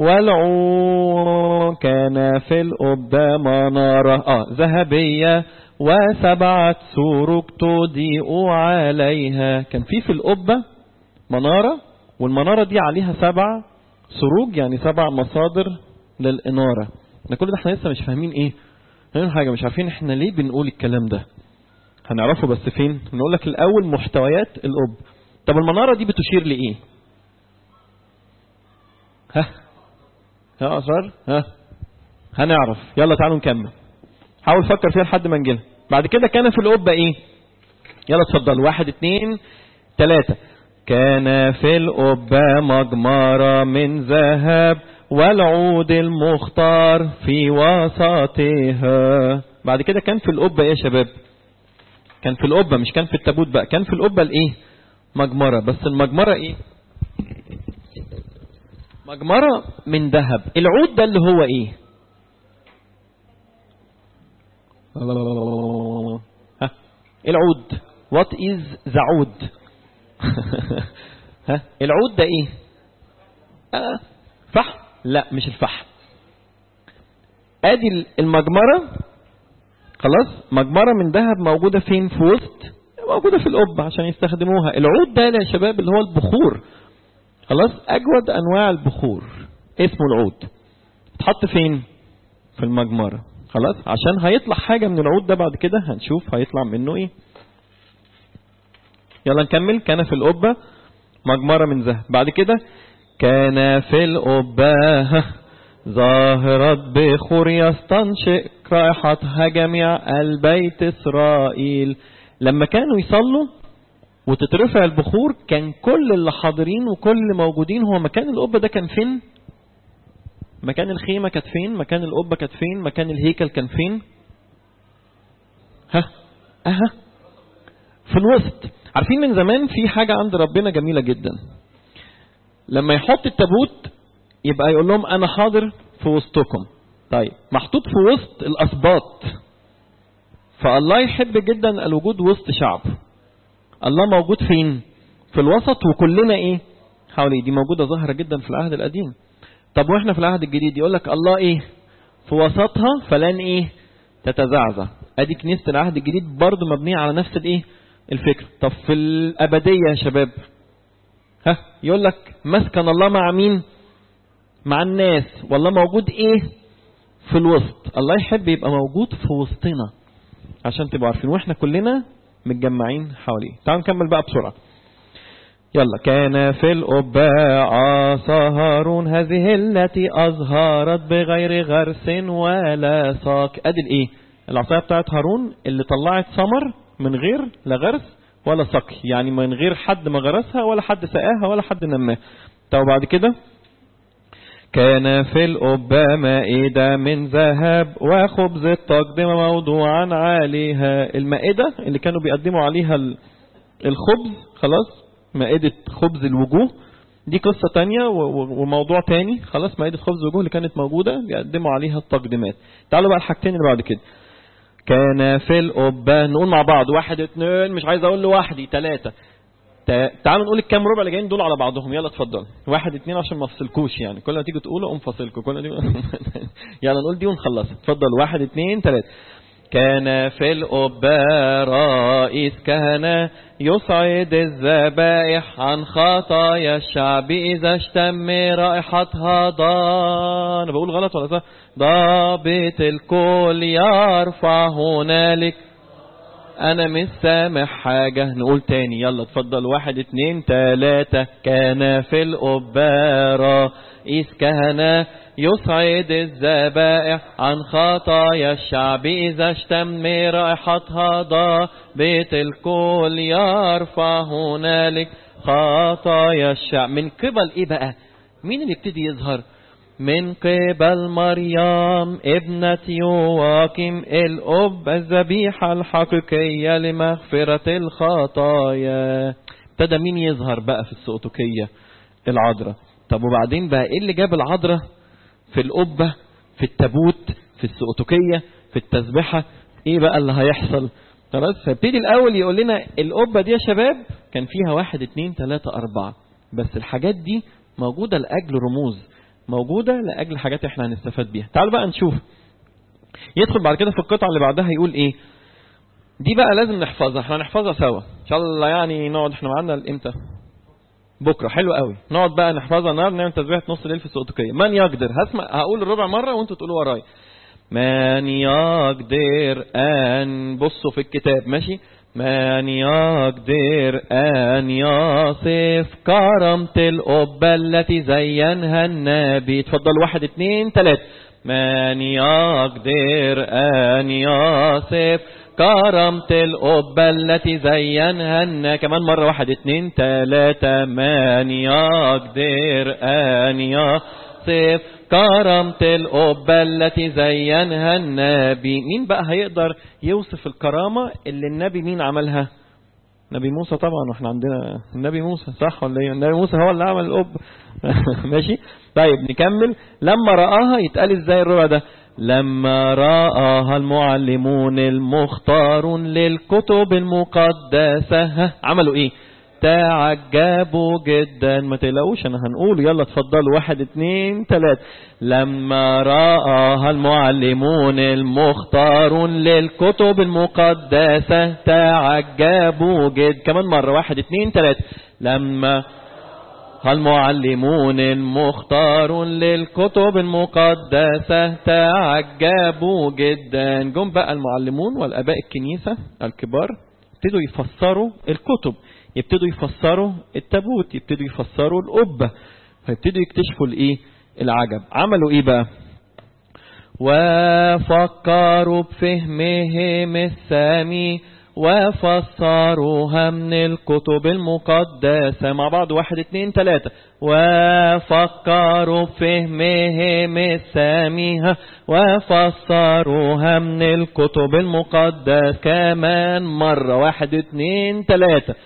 والعور كان في القبة منارة اه ذهبية وسبعة سروج تضيء عليها كان في في القبة منارة والمنارة دي عليها سبع سروج يعني سبع مصادر للإنارة ده كل ده احنا لسه مش فاهمين ايه هنا حاجة مش عارفين احنا ليه بنقول الكلام ده هنعرفه بس فين نقول لك الأول محتويات القبة طب المنارة دي بتشير لإيه ها ها أسرار ها هنعرف يلا تعالوا نكمل حاول فكر فيها لحد ما نجيلها بعد كده كان في القبة ايه يلا اتفضل واحد اتنين تلاتة كان في القبة مجمرة من ذهب والعود المختار في وسطها بعد كده كان في القبة ايه يا شباب كان في القبة مش كان في التابوت بقى كان في القبة الايه مجمرة بس المجمرة ايه مجمرة من ذهب العود ده اللي هو ايه ها العود what is the عود ها العود ده ايه آه. فحم لا مش الفحم ادي المجمرة خلاص مجمرة من ذهب موجودة فين في وسط موجودة في القبة عشان يستخدموها العود ده يا شباب اللي هو البخور خلاص أجود أنواع البخور اسمه العود اتحط فين في المجمرة خلاص عشان هيطلع حاجة من العود ده بعد كده هنشوف هيطلع منه ايه يلا نكمل كان في القبة مجمرة من ذهب بعد كده كان في القبة ظاهرة بخور يستنشق رائحتها جميع البيت إسرائيل لما كانوا يصلوا وتترفع البخور كان كل اللي حاضرين وكل اللي موجودين هو مكان القبة ده كان فين مكان الخيمة كانت فين مكان القبة كانت فين مكان الهيكل كان فين ها اها في الوسط عارفين من زمان في حاجة عند ربنا جميلة جدا لما يحط التابوت يبقى يقول لهم انا حاضر في وسطكم طيب محطوط في وسط الاسباط فالله يحب جدا الوجود وسط شعب الله موجود فين في الوسط وكلنا ايه حواليه دي موجودة ظاهرة جدا في العهد القديم طب واحنا في العهد الجديد يقول لك الله ايه في وسطها فلن ايه تتزعزع ادي كنيسة العهد الجديد برضو مبنية على نفس الايه الفكر طب في الابدية يا شباب ها يقول لك مسكن الله مع مين مع الناس والله موجود ايه في الوسط الله يحب يبقى موجود في وسطنا عشان تبقوا عارفين واحنا كلنا متجمعين حواليه تعالوا نكمل بقى بسرعة يلا كان في الأباع سهر هذه التي أظهرت بغير غرس ولا ساق أدي الإيه العصاية بتاعت هارون اللي طلعت ثمر من غير لا غرس ولا سقي يعني من غير حد ما غرسها ولا حد سقاها ولا حد نماها طب بعد كده كان في الأبا مائدة من ذهب وخبز التقديم موضوعا عليها المائدة اللي كانوا بيقدموا عليها الخبز خلاص مائدة خبز الوجوه دي قصة تانية وموضوع تاني خلاص مائدة خبز الوجوه اللي كانت موجودة بيقدموا عليها التقديمات تعالوا بقى الحاجتين اللي بعد كده كان في الأبا نقول مع بعض واحد اتنين مش عايز أقول لوحدي تلاتة تعالوا نقول الكام ربع اللي جايين دول على بعضهم يلا اتفضل واحد اتنين عشان ما افصلكوش يعني كل ما تيجي تقولوا اقوم فاصلكم كل ما تيجي يلا نقول دي ونخلص اتفضل واحد اتنين تلاته كان في الأبا رئيس كهنة يصعد الذبائح عن خطايا الشعب إذا اشتم رائحتها ضا أنا بقول غلط ولا صح ضابط الكل يرفع هنالك انا مش سامع حاجة نقول تاني يلا اتفضل واحد اتنين تلاتة كان في الأبارة إذ كهنة يصعد الذبائح عن خطايا الشعب إذا اشتم رائحتها ضابط الكل يرفع هنالك خطايا الشعب من قبل ايه بقى مين اللي يبتدي يظهر من قبل مريم ابنة يواكم الأب الذبيحة الحقيقية لمغفرة الخطايا ابتدى مين يظهر بقى في السؤتكية العذراء طب وبعدين بقى ايه اللي جاب العذراء في القبة في التابوت في السؤتكية في التسبحة ايه بقى اللي هيحصل خلاص فابتدي الاول يقول لنا القبة دي يا شباب كان فيها واحد اتنين تلاتة اربعة بس الحاجات دي موجودة لأجل رموز موجودة لأجل حاجات احنا هنستفاد بيها تعالوا بقى نشوف يدخل بعد كده في القطعة اللي بعدها يقول ايه دي بقى لازم نحفظها احنا هنحفظها سوا ان شاء الله يعني نقعد احنا معانا امتى بكره حلو قوي نقعد بقى نحفظها النهارده نعمل تسبيحه نص الليل في السؤتكيه من يقدر هسمع هقول الربع مره وانتوا تقولوا ورايا من يقدر ان بصوا في الكتاب ماشي من يقدر أن يصف كرمة القبة التي زينها النبي تفضل واحد اتنين تلاتة من يقدر أن يصف كرمة القبة التي زينها النبي كمان مرة واحد اتنين تلاتة من يقدر أن يصف كرمة القبة التي زينها النبي مين بقى هيقدر يوصف الكرامة اللي النبي مين عملها نبي موسى طبعا واحنا عندنا النبي موسى صح ولا ايه النبي موسى هو اللي عمل القبة ماشي طيب نكمل لما رآها يتقال ازاي الربع ده لما رآها المعلمون المختارون للكتب المقدسة عملوا ايه تعجبوا جدا ما تقلقوش انا هنقول يلا اتفضلوا واحد اتنين تلات لما رآها المعلمون المختارون للكتب المقدسة تعجبوا جدا كمان مرة واحد اتنين تلات لما المعلمون المختارون للكتب المقدسة تعجبوا جدا جم بقى المعلمون والاباء الكنيسة الكبار ابتدوا يفسروا الكتب يبتدوا يفسروا التابوت يبتدوا يفسروا القبة فيبتدوا يكتشفوا الايه العجب عملوا ايه بقى وفكروا بفهمهم السامي وفسروها من الكتب المقدسة مع بعض واحد اتنين تلاتة وفكروا بفهمهم الساميها وفسروها من الكتب المقدسة كمان مرة واحد اتنين تلاتة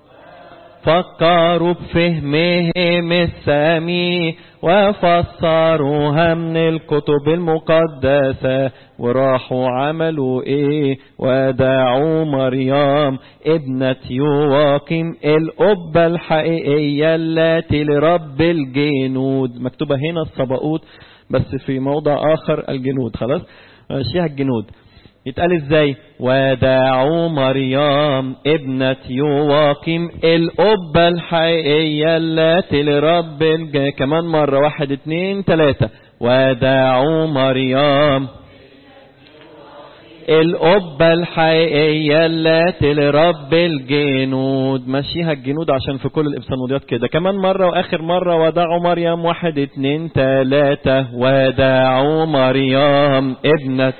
فكروا بفهمهم السامي وفسروها من الكتب المقدسة وراحوا عملوا ايه ودعوا مريم ابنة يواقيم القبة الحقيقية التي لرب الجنود مكتوبة هنا الصباؤوت بس في موضع آخر الجنود خلاص ماشيها الجنود يتقال ازاي ودعوا مريم ابنة يواقيم القبة الحقيقية التي لرب الج... كمان مرة واحد اتنين تلاتة ودعوا مريم القبة الحقيقية التي لرب الجنود ماشيها الجنود عشان في كل الإبصانوديات كده كمان مرة وآخر مرة ودعوا مريم واحد اتنين تلاتة ودعوا مريم ابنة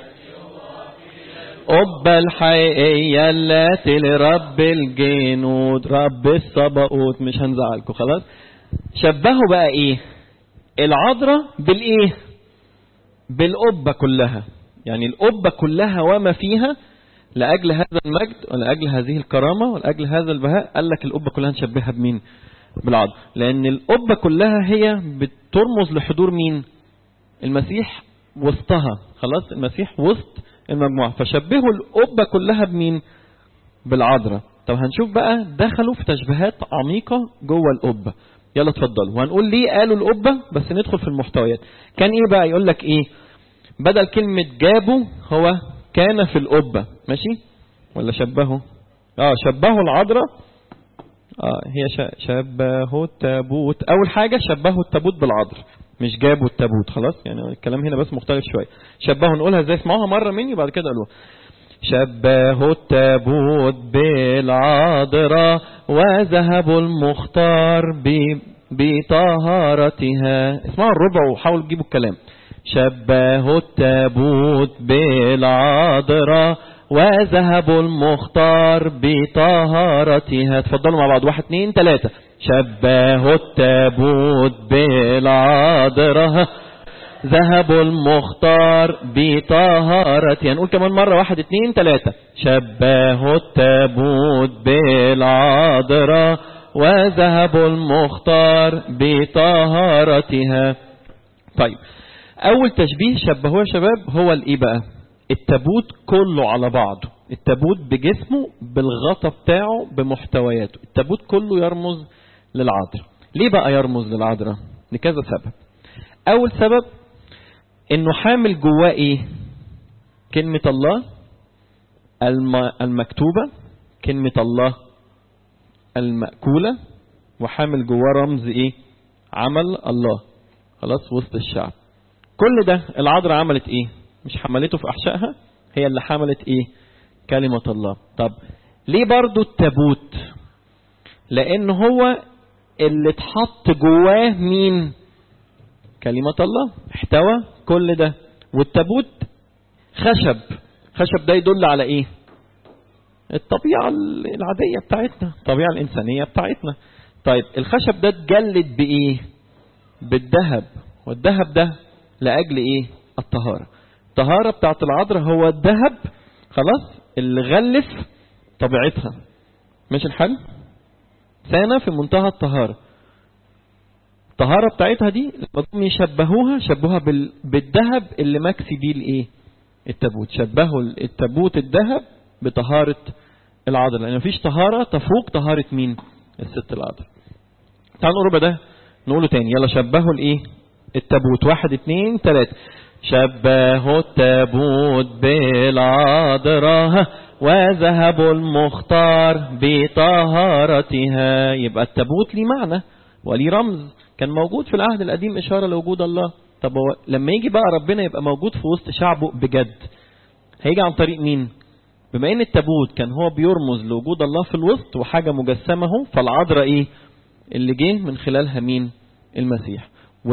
قبة الحقيقية التي لرب الجنود رب الصباؤوت مش هنزعلكم خلاص شبهوا بقى ايه العذراء بالايه بالقبة كلها يعني القبة كلها وما فيها لأجل هذا المجد ولأجل هذه الكرامة ولأجل هذا البهاء قال لك القبة كلها نشبهها بمين بالعذراء لأن القبة كلها هي بترمز لحضور مين المسيح وسطها خلاص المسيح وسط المجموعة فشبهوا القبة كلها بمين بالعذراء طب هنشوف بقى دخلوا في تشبيهات عميقة جوه القبة يلا اتفضلوا وهنقول ليه قالوا القبة بس ندخل في المحتويات كان ايه بقى يقول لك ايه بدل كلمة جابوا هو كان في القبة ماشي ولا شبهوا اه شبهوا العذراء اه هي شبهوا التابوت اول حاجة شبهوا التابوت بالعذراء مش جابوا التابوت خلاص يعني الكلام هنا بس مختلف شوية شبهوا نقولها ازاي اسمعوها مرة مني بعد كده قالوها شبهوا التابوت بالعذراء وذهبوا المختار بطهارتها اسمعوا الربع وحاولوا تجيبوا الكلام شبهوا التابوت بالعذراء وذهبوا المختار بطهارتها تفضلوا مع بعض واحد اتنين تلاتة شبهوا التابوت بالعذراء ذهبوا المختار بطهارتها نقول كمان مرة واحد اتنين تلاتة شبهوا التابوت بالعذراء وذهبوا المختار بطهارتها طيب اول تشبيه شبهوه يا شباب هو الايه بقى التابوت كله على بعضه التابوت بجسمه بالغطا بتاعه بمحتوياته التابوت كله يرمز للعذراء ليه بقى يرمز للعذراء لكذا سبب اول سبب انه حامل جواه ايه كلمة الله الم... المكتوبة كلمة الله المأكولة وحامل جواه رمز ايه عمل الله خلاص وسط الشعب كل ده العذراء عملت ايه مش حملته في احشائها هي اللي حملت ايه كلمة الله طب ليه برضو التابوت لان هو اللي اتحط جواه مين كلمة الله احتوى كل ده والتابوت خشب خشب ده يدل على ايه الطبيعة العادية بتاعتنا الطبيعة الإنسانية بتاعتنا طيب الخشب ده اتجلد بإيه بالذهب والذهب ده لأجل إيه الطهارة الطهارة بتاعت العذراء هو الذهب خلاص اللي غلف طبيعتها مش الحل سنة في منتهى الطهارة الطهارة بتاعتها دي لما يشبهوها شبهوها بال... بالذهب اللي مكسي بيه الايه التابوت شبهوا التابوت الذهب بطهارة العذراء لان مفيش طهارة تفوق طهارة مين الست العذراء تعالوا نقول ده نقوله تاني يلا شبهوا الايه التابوت واحد اتنين تلاتة شبهوا التابوت بالعذراء وذهبوا المختار بطهارتها يبقى التابوت ليه معنى وليه رمز كان موجود في العهد القديم إشارة لوجود الله طب هو لما يجي بقى ربنا يبقى موجود في وسط شعبه بجد هيجي عن طريق مين بما ان التابوت كان هو بيرمز لوجود الله في الوسط وحاجة مجسمة اهو فالعذراء ايه اللي جه من خلالها مين المسيح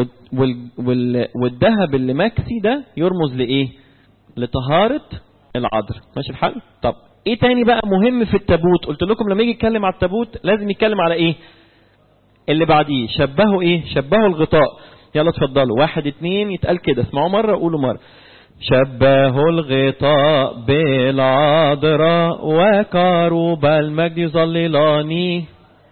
والذهب اللي مكسي ده يرمز لايه لطهارة العذراء ماشي الحال طب ايه تاني بقى مهم في التابوت قلت لكم لما يجي يتكلم على التابوت لازم يتكلم على ايه اللي بعديه شبهوا ايه شبهوا الغطاء يلا اتفضلوا واحد اتنين يتقال كده اسمعوا مرة قولوا مرة شبهوا الغطاء بالعذراء وكروب المجد يظللاني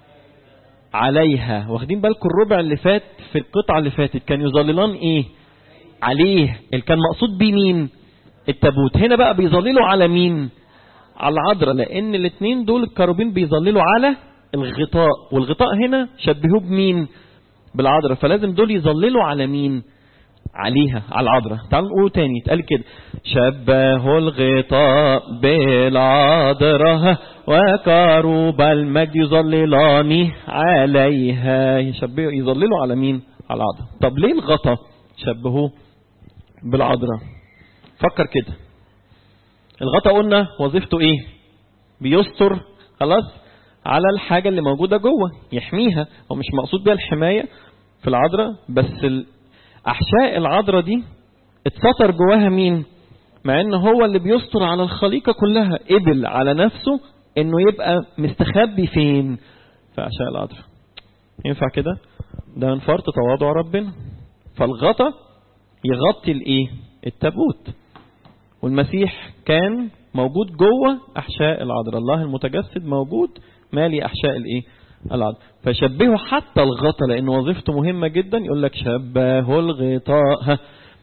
عليها واخدين بالكم الربع اللي فات في القطعة اللي فاتت كان يظللان ايه عليه اللي كان مقصود بيه مين التابوت هنا بقى بيظللوا على مين على العذراء لان الاثنين دول الكروبين بيظللوا على الغطاء والغطاء هنا شبهوه بمين بالعذراء فلازم دول يظللوا على مين عليها على العذراء تعالوا نقول تاني يتقال كده شبهوا الغطاء بالعذراء وكروب المجد يظللان عليها يشبهوا يظللوا على مين على العذراء طب ليه الغطا شبهوه بالعذراء فكر كده الغطا قلنا وظيفته ايه بيستر خلاص على الحاجة اللي موجودة جوه يحميها هو مش مقصود بيها الحماية في العذراء بس ال- أحشاء العذراء دي اتسطر جواها مين مع ان هو اللي بيستر على الخليقة كلها قبل على نفسه انه يبقى مستخبي فين في أحشاء العذراء ينفع كده ده من فرط تواضع ربنا فالغطا يغطي الايه التابوت والمسيح كان موجود جوه احشاء العذراء الله المتجسد موجود مالي احشاء الايه العذراء فشبهوا حتى الغطا لان وظيفته مهمه جدا يقول لك شبهوا الغطاء ها،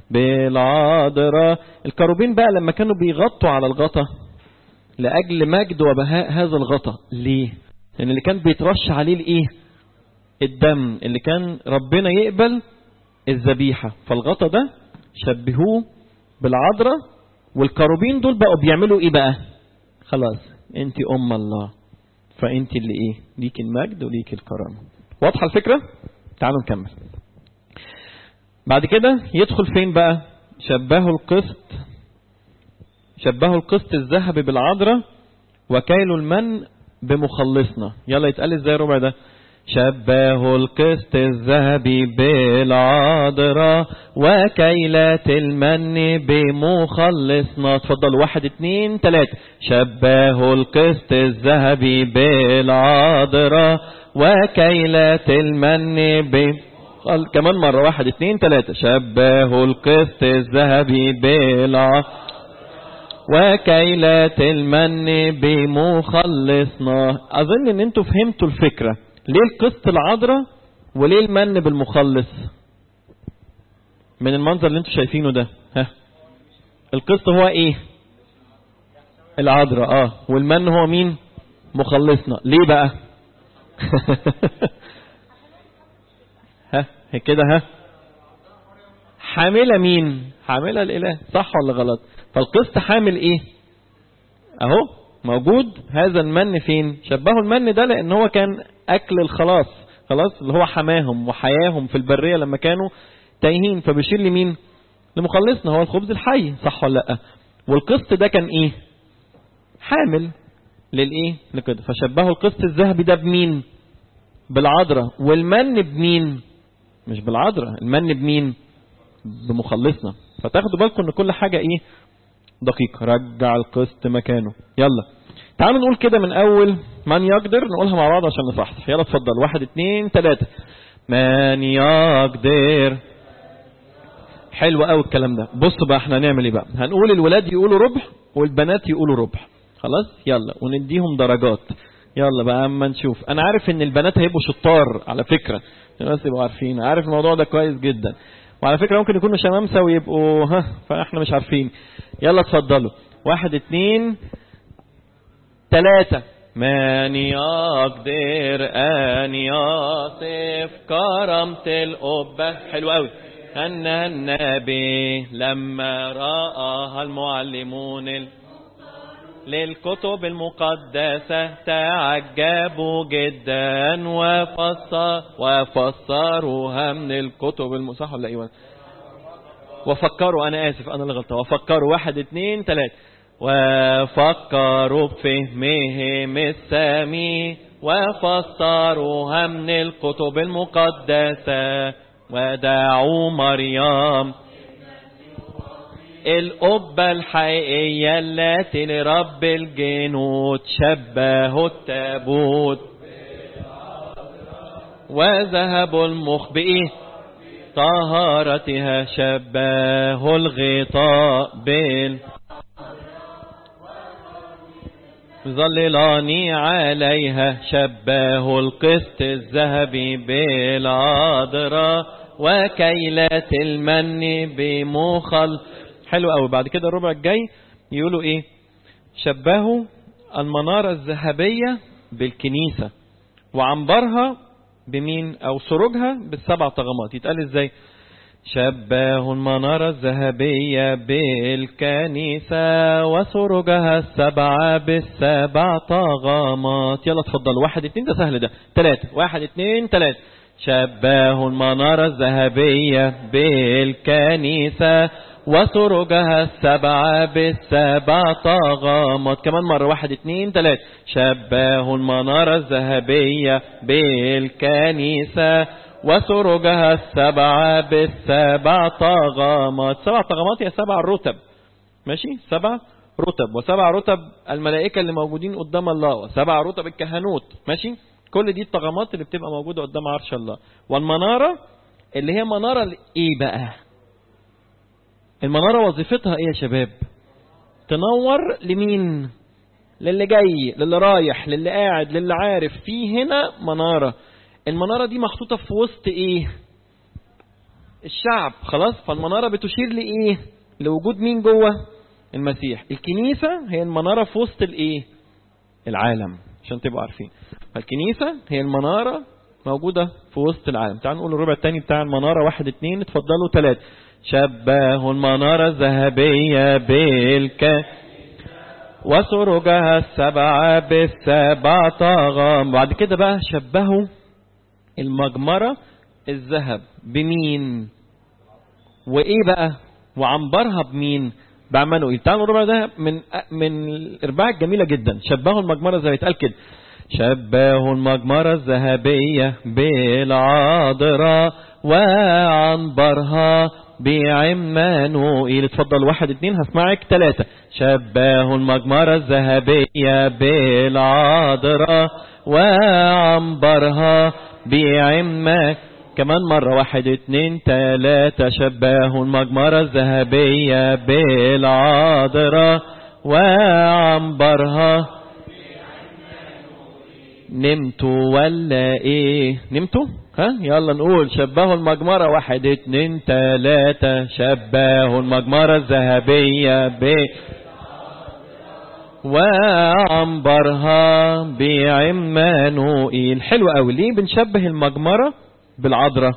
بالعذراء الكروبين بقى لما كانوا بيغطوا على الغطا لاجل مجد وبهاء هذا الغطا ليه لان اللي كان بيترش عليه الايه الدم اللي كان ربنا يقبل الذبيحه فالغطا ده شبهوه بالعذراء والكروبين دول بقوا بيعملوا ايه بقى خلاص انت ام الله فانت اللي ايه ليك المجد وليك الكرامه واضحه الفكره تعالوا نكمل بعد كده يدخل فين بقى شبهوا القسط شبهوا القسط الذهبي بالعذراء وكيلوا المن بمخلصنا يلا يتقال ازاي الربع ده شبهوا القسط الذهبي بالعذراء وكيلة المن بمخلصنا اتفضلوا واحد اتنين تلاتة شبهوا القسط الذهبي بالعذراء وكيلة المن ب قال كمان مرة واحد اتنين تلاتة شبهوا القسط الذهبي بالعذراء وكيلة المن بمخلصنا أظن إن أنتوا فهمتوا الفكرة ليه القسط العذراء وليه المن بالمخلص من المنظر اللي انتوا شايفينه ده ها القسط هو ايه العذراء اه والمن هو مين مخلصنا ليه بقى ها هي كده ها حاملة مين حاملة الإله صح ولا غلط فالقسط حامل ايه اهو موجود هذا المن فين شبهوا المن ده لان هو كان اكل الخلاص خلاص اللي هو حماهم وحياهم في البرية لما كانوا تايهين فبيشير لمين لمخلصنا هو الخبز الحي صح ولا لا والقسط ده كان ايه حامل للايه لكده فشبهوا القسط الذهبي ده بمين بالعذراء والمن بمين مش بالعذراء المن بمين بمخلصنا فتاخدوا بالكم ان كل حاجة ايه دقيقة رجع القسط مكانه يلا تعالوا نقول كده من اول من يقدر نقولها مع بعض عشان نصحصح يلا اتفضل واحد اتنين تلاتة من يقدر حلو قوي الكلام ده بصوا بقى احنا هنعمل ايه بقى هنقول الولاد يقولوا ربع والبنات يقولوا ربع خلاص يلا ونديهم درجات يلا بقى اما نشوف انا عارف ان البنات هيبقوا شطار على فكرة عشان بس يبقوا عارفين عارف الموضوع ده كويس جدا وعلى فكرة ممكن يكونوا شمامسة ويبقوا ها فاحنا مش عارفين يلا اتفضلوا واحد اتنين تلاتة من يقدر أن يصف كرامة الأبة حلو قوي أن النبي لما رآها المعلمون ال... للكتب المقدسة تعجبوا جدا وفسر وفسروها من الكتب المصحة ولا ايوه وفكروا انا اسف انا اللي غلطان وفكروا واحد اتنين تلاتة وفكروا بفهمهم السامي وفسروها من الكتب المقدسة ودعوا مريم القبة الحقيقية التي لرب الجنود شبه التابوت وذهب المخ بإيه طهارتها شبه الغطاء بال ظللاني عليها شبه القسط الذهبي بالعذراء وكيلات المن بمخل حلو قوي بعد كده الربع الجاي يقولوا ايه شبهوا المنارة الذهبية بالكنيسة وعنبرها بمين او سروجها بالسبع طغمات يتقال ازاي شبه المنارة الذهبية بالكنيسة وسرجها السبعة بالسبع طغمات يلا اتفضلوا واحد اتنين ده سهل ده تلاتة واحد اتنين تلاتة شبه المنارة الذهبية بالكنيسة وسرجها السبعة بالسبع طغمات كمان مرة واحد اتنين تلاتة شبه المنارة الذهبية بالكنيسة وسرجها السبعة بالسبع طغمات سبع طغمات هي سبع رتب ماشي سبع رتب وسبع رتب الملائكة اللي موجودين قدام الله وسبع رتب الكهنوت ماشي كل دي الطغمات اللي بتبقى موجودة قدام عرش الله والمنارة اللي هي منارة ايه بقى المنارة وظيفتها ايه يا شباب تنور لمين للي جاي للي رايح للي قاعد للي عارف في هنا منارة المنارة دي محطوطة في وسط ايه الشعب خلاص فالمنارة بتشير لايه لوجود مين جوه المسيح الكنيسة هي المنارة في وسط الايه العالم عشان تبقوا عارفين فالكنيسة هي المنارة موجودة في وسط العالم تعالوا نقول الربع الثاني بتاع المنارة واحد اتنين اتفضلوا ثلاثة شبه المنارة الذهبية بالك وسرجها السبعة بالسبع طغم بعد كده بقى شبهوا المجمرة الذهب بمين وايه بقى وعنبرها بمين بعملوا ايه تعالوا الربع ده من من الارباع الجميله جدا شبهوا المجمره زي ما اتقال كده شبهوا المجمره الذهبيه بالعذراء وعنبرها بعمانوئيل اتفضل واحد اتنين هسمعك ثلاثة شبهوا المجمرة الذهبية بالعذراء وعنبرها بعمان كمان مرة واحد اتنين تلاتة شبهوا المجمرة الذهبية بالعذراء وعنبرها نمتوا ولا ايه نمتوا ها يلا نقول شبهوا المجمرة واحد اتنين تلاتة شبهوا المجمرة الذهبية ب وعنبرها بعمانوئيل حلو قوي ليه بنشبه المجمرة بالعذراء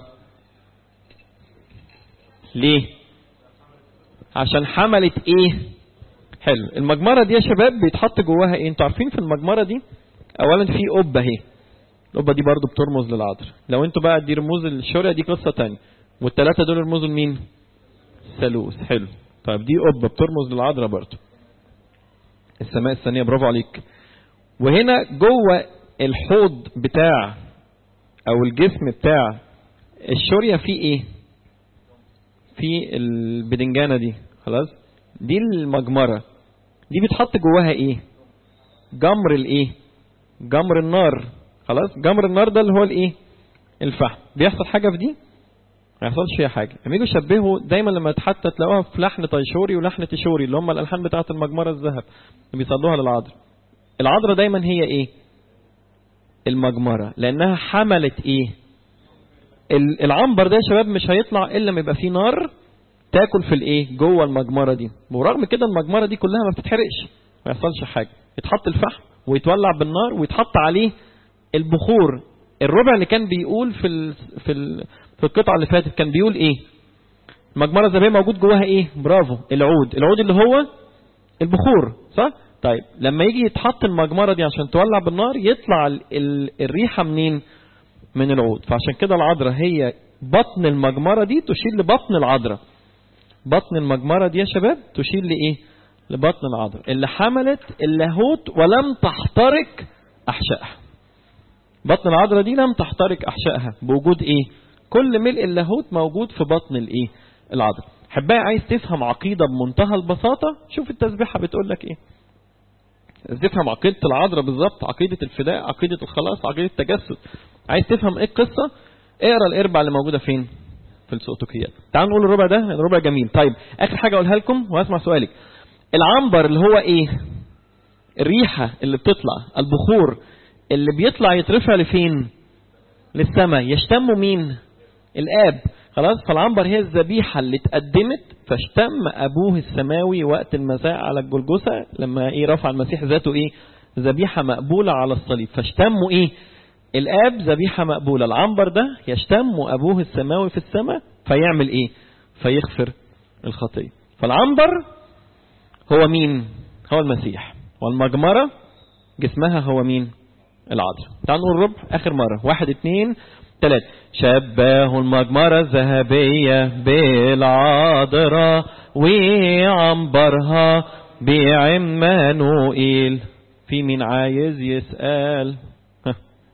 ليه عشان حملت ايه حلو المجمرة دي يا شباب بيتحط جواها ايه انتوا عارفين في المجمرة دي اولا في قبة اهي القبة دي برضو بترمز للعذراء لو انتوا بقى دي رموز الشورية دي قصة تانية والتلاتة دول رموز لمين ثالوث حلو طيب دي قبة بترمز للعذراء برضو السماء الثانية برافو عليك وهنا جوه الحوض بتاع او الجسم بتاع الشورية فيه ايه في البدنجانة دي خلاص دي المجمرة دي بتحط جواها ايه جمر الايه جمر النار خلاص جمر النار ده اللي هو الايه الفحم بيحصل حاجة في دي ما يحصلش فيها حاجة لما يجوا يشبهوا دايما لما حتى تلاقوها في لحن طيشوري ولحن تشوري اللي هم الالحان بتاعه المجمرة الذهب بيصلوها للعذراء العذراء دايما هي ايه المجمرة لانها حملت ايه العنبر ده يا شباب مش هيطلع الا لما يبقى فيه نار تاكل في الايه جوه المجمره دي ورغم كده المجمره دي كلها ما بتتحرقش ما يحصلش حاجه يتحط الفحم ويتولع بالنار ويتحط عليه البخور الربع اللي كان بيقول في ال في ال في القطعه اللي فاتت كان بيقول ايه المجمره الذهبيه موجود جواها ايه برافو العود العود اللي هو البخور صح طيب لما يجي يتحط المجمره دي عشان تولع بالنار يطلع ال ال الريحه منين من العود فعشان كده العذراء هي بطن المجمره دي تشير لبطن العذراء بطن المجمره دي يا شباب تشير لايه لبطن العذراء اللي حملت اللاهوت ولم تحترق احشائها بطن العذراء دي لم تحترق احشائها بوجود ايه كل ملء اللاهوت موجود في بطن الايه العذراء حبايا عايز تفهم عقيدة بمنتهى البساطة شوف التسبيحة بتقول لك ايه تفهم عقيدة العذراء بالظبط عقيدة الفداء عقيدة الخلاص عقيدة التجسد عايز تفهم ايه القصة اقرا الاربع اللي موجودة فين في السؤتوكيات تعالوا نقول الربع ده الربع جميل طيب اخر حاجة اقولها لكم واسمع سؤالك العنبر اللي هو ايه الريحة اللي بتطلع البخور اللي بيطلع يترفع لفين للسماء يشتموا مين الاب خلاص فالعنبر هي الذبيحة اللي اتقدمت فاشتم ابوه السماوي وقت المساء على الجلجسة لما ايه رفع المسيح ذاته ايه ذبيحة مقبولة على الصليب فاشتموا ايه الاب ذبيحة مقبولة العنبر ده يشتم ابوه السماوي في السماء فيعمل ايه فيغفر الخطية فالعنبر هو مين هو المسيح والمجمرة جسمها هو مين العذراء تعالوا نقول الربع اخر مرة واحد اتنين تلات شبه المجمرة الذهبية بالعذراء وعنبرها بعمانوئيل في مين عايز يسأل ها.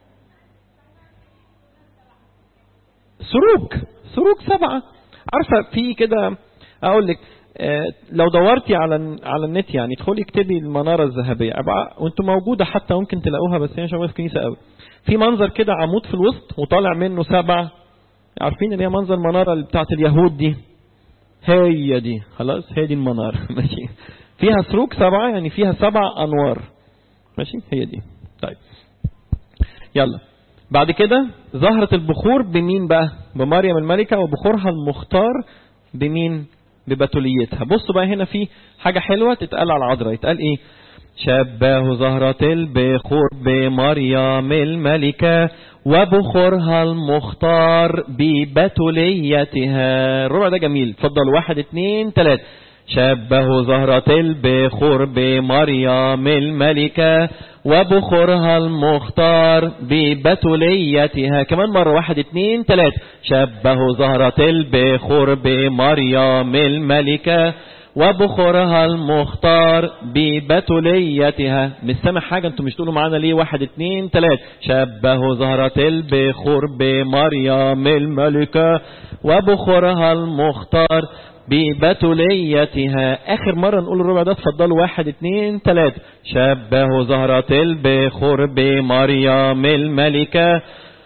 سروج سروج سبعة عارفة في كده اقول لك آه، لو دورتي على على النت يعني ادخلي اكتبي المنارة الذهبية عبارة- وانتم موجودة حتى ممكن تلاقوها بس هي مش موجودة في الكنيسة قوي في منظر كده عمود في الوسط وطالع منه سبع عارفين اللي هي منظر المنارة اللي بتاعت اليهود دي هي دي خلاص هي دي المنارة ماشي فيها سروج سبعة يعني فيها سبع انوار ماشي هي دي طيب يلا بعد كده ظهرت البخور بمين بقى بمريم الملكة وبخورها المختار بمين ببتوليتها بصوا بقى هنا في حاجة حلوة تتقال على العذراء يتقال ايه شبه زهرة البخور بمريم الملكة وبخورها المختار ببتوليتها الربع ده جميل اتفضل واحد اتنين تلاتة شبه زهرة البخور بمريم الملكة وبخورها المختار ببتوليتها كمان مرة واحد اتنين تلاتة شبه زهرة البخور بمريم الملكة وبخورها المختار ببتوليتها مش سامع حاجة انتوا مش تقولوا معانا ليه واحد اتنين تلاتة شبه زهرة البخور بمريم الملكة وبخورها المختار ببتوليتها اخر مرة نقول الربع ده اتفضلوا واحد اتنين تلاتة شبه زهرة البخور بمريم الملكة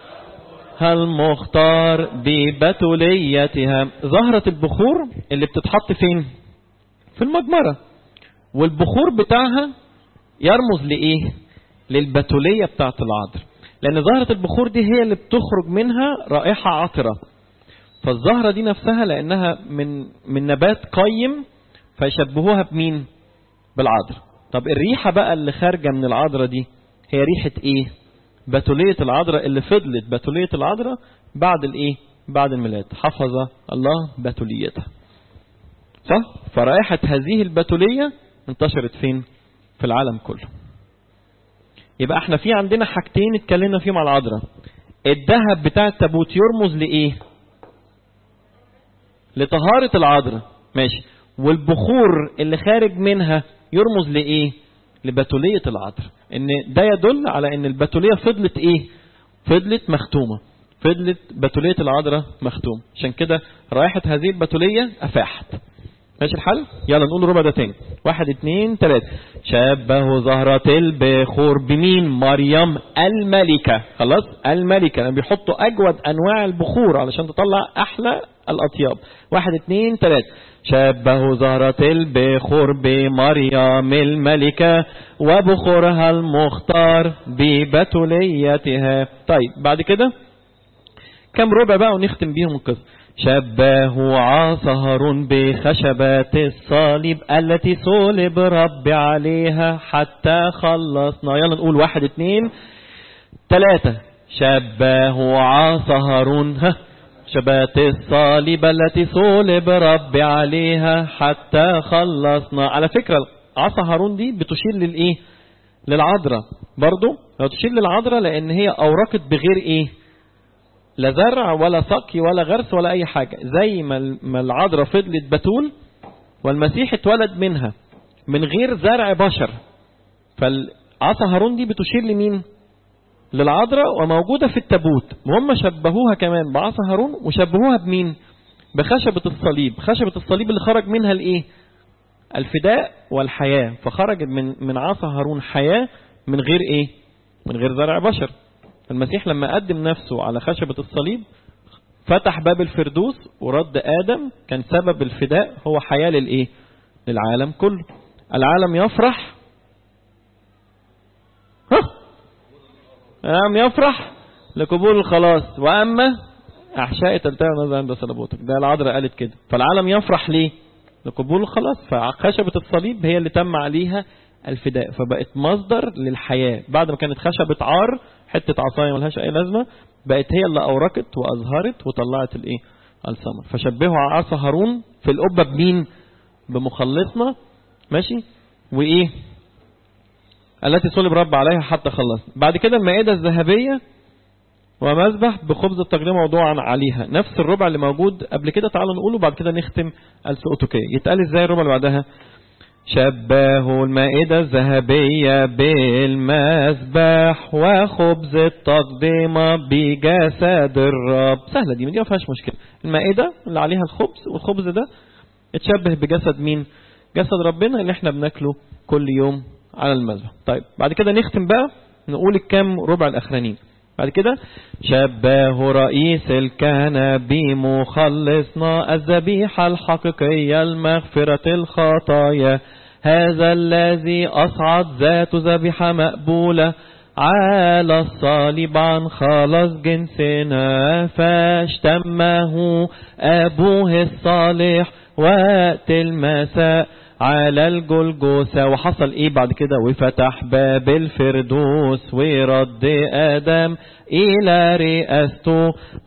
المختار ببتوليتها زهرة البخور اللي بتتحط فين في المجمرة والبخور بتاعها يرمز لإيه للبتولية بتاعت العذر لأن زهرة البخور دي هي اللي بتخرج منها رائحة عطرة فالزهرة دي نفسها لأنها من من نبات قيم فيشبهوها بمين بالعذر طب الريحة بقى اللي خارجة من العذرة دي هي ريحة ايه بتولية العذراء اللي فضلت بتولية العذراء بعد الايه بعد الميلاد حفظ الله بتوليتها صح فرائحة هذه البتولية انتشرت فين في العالم كله يبقى احنا في عندنا حاجتين اتكلمنا فيهم على العذراء الذهب بتاع التابوت يرمز لايه لطهارة العذراء ماشي والبخور اللي خارج منها يرمز لايه لبتولية العذراء ان ده يدل على ان البتولية فضلت ايه فضلت مختومة فضلت بتولية العذراء مختوم عشان كده رائحة هذه البتولية افاحت ماشي الحل يلا نقول الربع ده تاني واحد اتنين تلاتة شبه زهرة البخور بمين مريم الملكة خلاص الملكة لما بيحطوا اجود انواع البخور علشان تطلع احلى الاطياب واحد اتنين تلاتة شبه زهرة البخور بمريم الملكة وبخورها المختار ببتوليتها طيب بعد كده كم ربع بقى ونختم بيهم القصة شبه عصهر بخشبات الصليب التي صلب رب عليها حتى خلصنا يلا نقول واحد اتنين تلاتة شبه عصهر ها شبات الصليب التي صلب رب عليها حتى خلصنا على فكرة عصا هارون دي بتشير للايه للعذراء برضو لو تشير للعذراء لان هي اورقت بغير ايه لا زرع ولا سقي ولا غرس ولا اي حاجة زي ما ما العذراء فضلت بتول والمسيح اتولد منها من غير زرع بشر فالعصا هارون دي بتشير لمين للعذراء وموجودة في التابوت وهم شبهوها كمان بعصا هارون وشبهوها بمين بخشبة الصليب خشبة الصليب اللي خرج منها الايه الفداء والحياة فخرج من من عصا هارون حياة من غير ايه من غير زرع بشر المسيح لما قدم نفسه على خشبة الصليب فتح باب الفردوس ورد آدم كان سبب الفداء هو حياة للإيه للعالم كله العالم يفرح ها العالم يفرح لقبول الخلاص وأما أحشاء تلتهي ونزع عند صلبوتك ده العذراء قالت كده فالعالم يفرح ليه لقبول الخلاص فخشبة الصليب هي اللي تم عليها الفداء فبقت مصدر للحياة بعد ما كانت خشبة عار حتة عصاية ملهاش أي لازمة بقت هي اللي أورقت وأزهرت وطلعت الإيه الثمر فشبهوا عصا هارون في القبة بمين بمخلصنا ماشي وإيه التي صلب رب عليها حتى خلص بعد كده المائدة الذهبية ومذبح بخبز التقديم موضوعا عليها نفس الربع اللي موجود قبل كده تعالوا نقوله بعد كده نختم السؤتوكية يتقال ازاي الربع اللي بعدها شبهوا المائدة الذهبية بالمذبح وخبز التقديم بجسد الرب سهلة دي دي ما فيهاش مشكلة المائدة اللي عليها الخبز والخبز ده اتشبه بجسد مين جسد ربنا اللي احنا بناكله كل يوم على المذبح طيب بعد كده نختم بقى نقول الكام ربع الاخرانيين بعد كده شبه رئيس الكهنة بمخلصنا الذبيحة الحقيقية المغفرة الخطايا هذا الذي أصعد ذات ذبيحة مقبولة على الصليب عن خلاص جنسنا فاشتمه أبوه الصالح وقت المساء على الجلجوسة وحصل ايه بعد كده وفتح باب الفردوس ورد آدم إلى رئاسته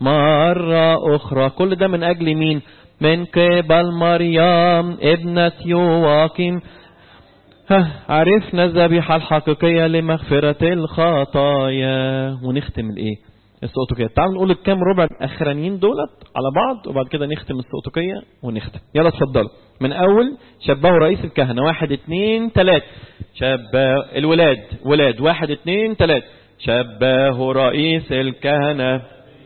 مرة أخرى كل ده من أجل مين من قبل مريم ابنة يواقيم ها عرفنا الذبيحة الحقيقية لمغفرة الخطايا ونختم الايه السؤتوكية تعالوا نقول الكام ربع الاخرانيين دولت على بعض وبعد كده نختم السؤتوكية ونختم يلا اتفضلوا من اول شبهوا رئيس الكهنة واحد اتنين تلات شبه الولاد ولاد واحد اتنين تلات شبهوا رئيس الكهنة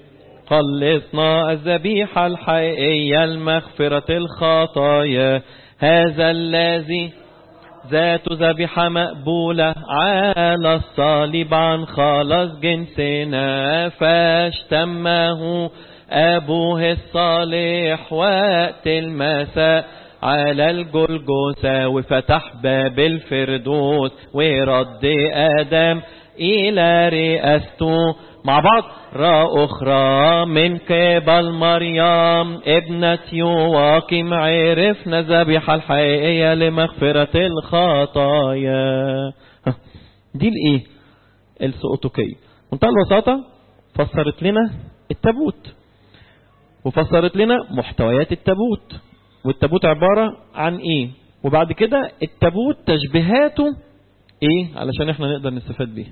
خلصنا الذبيحة الحقيقية المغفرة الخطايا هذا الذي ذات ذبيحة مقبولة على الصليب عن خلاص جنسنا فاشتمه أبوه الصالح وقت المساء على الجلجوسة وفتح باب الفردوس ورد آدم إلى رئاسته مع بعض را أخرى من قبل مريم ابنة يواقيم عرفنا ذبيحة الحقيقية لمغفرة الخطايا دي الايه السؤتوكية منتهى البساطة فسرت لنا التابوت وفسرت لنا محتويات التابوت والتابوت عبارة عن ايه وبعد كده التابوت تشبيهاته ايه علشان احنا نقدر نستفاد بيه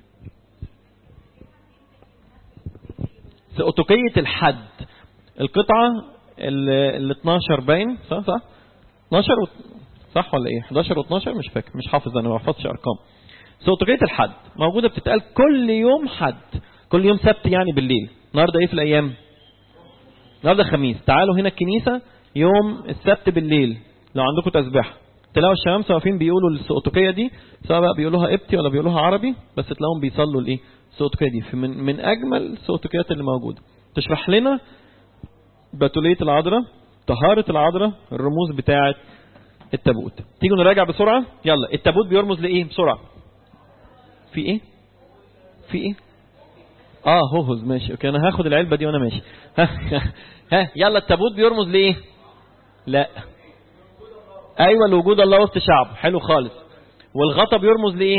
سؤتوكية الحد القطعة ال 12 باين صح صح 12 و... صح ولا ايه 11 و12 مش فاكر مش حافظ انا ما بحفظش ارقام سؤتوكية الحد موجودة بتتقال كل يوم حد كل يوم سبت يعني بالليل النهارده ايه في الايام النهارده خميس تعالوا هنا الكنيسة يوم السبت بالليل لو عندكم تسبيحة تلاقوا الشمامسة واقفين بيقولوا السؤتوكية دي سواء بقى بيقولوها قبطي ولا بيقولوها عربي بس تلاقوهم بيصلوا الايه السؤتوكية دي في من, من اجمل السؤتوكيات اللي موجودة تشرح لنا بتولية العذراء طهارة العذراء الرموز بتاعة التابوت تيجوا نراجع بسرعة يلا التابوت بيرمز لإيه بسرعة في إيه في إيه اه هوهز ماشي اوكي انا هاخد العلبة دي وانا ماشي ها ها يلا التابوت بيرمز لإيه لا ايوه لوجود الله وسط شعب حلو خالص والغطا بيرمز لإيه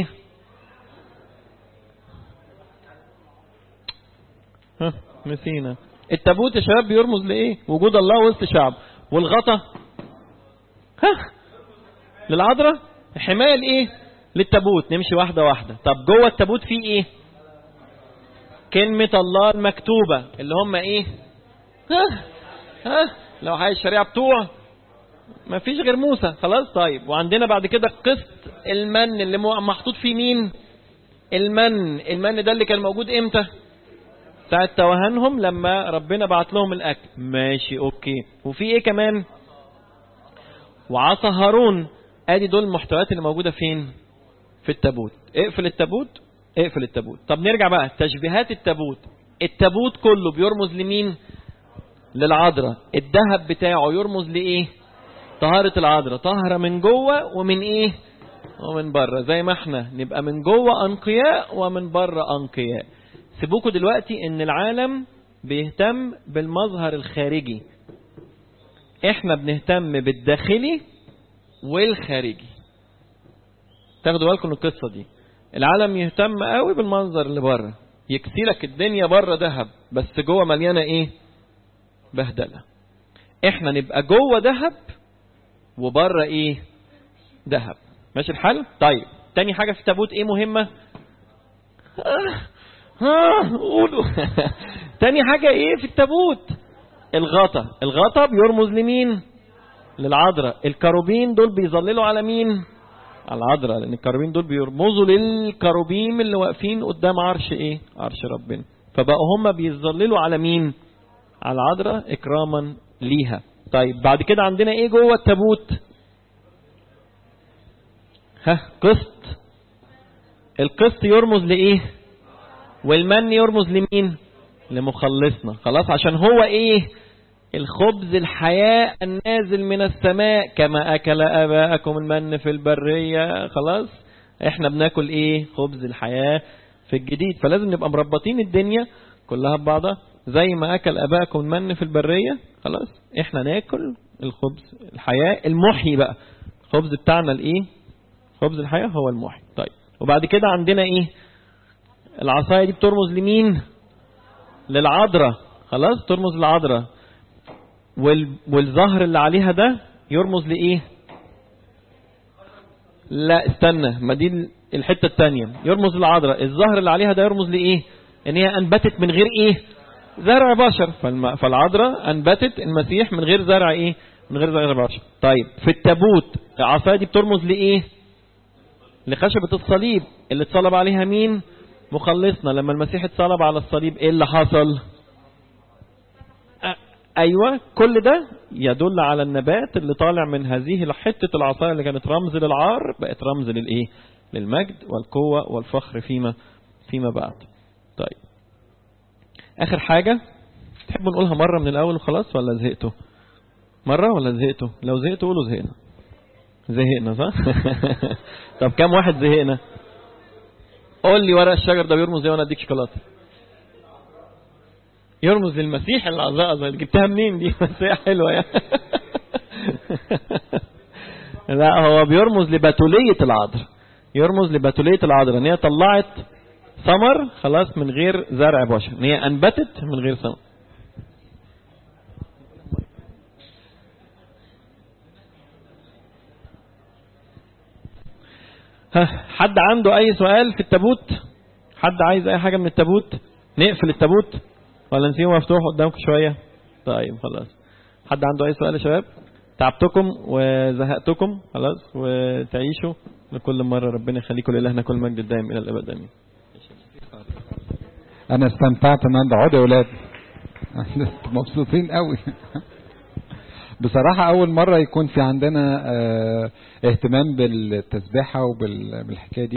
ها نسينا التابوت يا شباب بيرمز لايه وجود الله وسط شعب والغطا ها للعذراء حمايه لايه للتابوت نمشي واحده واحده طب جوه التابوت فيه ايه كلمه الله المكتوبه اللي هم ايه ها ها لو هاي الشريعه بتوع ما فيش غير موسى خلاص طيب وعندنا بعد كده قسط المن اللي محطوط فيه مين المن المن ده اللي كان موجود امتى ساعة توهانهم لما ربنا بعت لهم الأكل ماشي أوكي وفي إيه كمان وعصا هارون ادي دول المحتويات اللي موجودة فين في التابوت اقفل التابوت اقفل التابوت طب نرجع بقى تشبيهات التابوت التابوت كله بيرمز لمين للعذراء الذهب بتاعه يرمز لايه طهارة العذراء طهرة من جوه ومن ايه ومن بره زي ما احنا نبقى من جوه انقياء ومن بره انقياء سيبوكوا دلوقتي ان العالم بيهتم بالمظهر الخارجي احنا بنهتم بالداخلي والخارجي تاخدوا بالكم من القصة دي العالم يهتم قوي بالمنظر اللي بره يكسي لك الدنيا بره ذهب بس جوه مليانة ايه بهدلة احنا نبقى جوه ذهب وبره ايه ذهب ماشي الحل طيب تاني حاجة في التابوت ايه مهمة ها قولوا تاني حاجة ايه في التابوت الغطا الغطا بيرمز لمين للعذراء الكروبين دول بيظللوا على مين على العذراء لان الكروبين دول بيرمزوا للكروبيم اللي واقفين قدام عرش ايه عرش ربنا فبقوا هم بيظللوا على مين على العذراء اكراما ليها طيب بعد كده عندنا ايه جوه التابوت ها قسط القسط يرمز لايه والمن يرمز لمين لمخلصنا خلاص عشان هو ايه الخبز الحياة النازل من السماء كما أكل آباءكم المن في البرية خلاص احنا بناكل ايه خبز الحياة في الجديد فلازم نبقى مربطين الدنيا كلها ببعضها زي ما أكل آباءكم المن في البرية خلاص احنا ناكل الخبز الحياة المحي بقى الخبز بتاعنا الايه خبز الحياة هو المحي طيب وبعد كده عندنا ايه العصاية دي بترمز لمين للعذراء خلاص ترمز للعذراء وال... والظهر اللي عليها ده يرمز لإيه لا استنى ما دي الحتة التانية يرمز للعذراء الظهر اللي عليها ده يرمز لإيه ان هي انبتت من غير ايه زرع بشر فالم... فالعذراء انبتت المسيح من غير زرع ايه من غير زرع بشر طيب في التابوت العصاية دي بترمز لإيه لخشبة الصليب اللي اتصلب عليها مين مخلصنا لما المسيح اتصلب على الصليب ايه اللي حصل ايوه كل ده يدل على النبات اللي طالع من هذه حته العصايه اللي كانت رمز للعار بقت رمز للايه للمجد والقوه والفخر فيما فيما بعد طيب اخر حاجه تحبوا نقولها مره من الاول وخلاص ولا زهقتوا مره ولا زهقتوا لو زهقتوا قولوا زهقنا زهقنا صح طب كم واحد زهقنا قول لي ورق الشجر ده بيرمز ايه وانا اديك شوكولاته يرمز للمسيح العذراء اللي جبتها منين دي بس هي حلوه يعني لا هو بيرمز لبتوليه العذراء يرمز لبتوليه العذراء ان هي طلعت ثمر خلاص من غير زرع بشر ان هي انبتت من غير ثمر ها حد عنده اي سؤال في التابوت حد عايز اي حاجه من التابوت نقفل التابوت ولا نسيبه مفتوح قدامكم شويه طيب خلاص حد عنده اي سؤال يا شباب تعبتكم وزهقتكم خلاص وتعيشوا لكل مره ربنا يخليكم لالهنا كل مجد الدائم الى الابد امين انا استمتعت ان انا اقعد يا اولاد مبسوطين قوي بصراحة أول مرة يكون في عندنا اه اهتمام بالتسبيحة وبالحكاية دي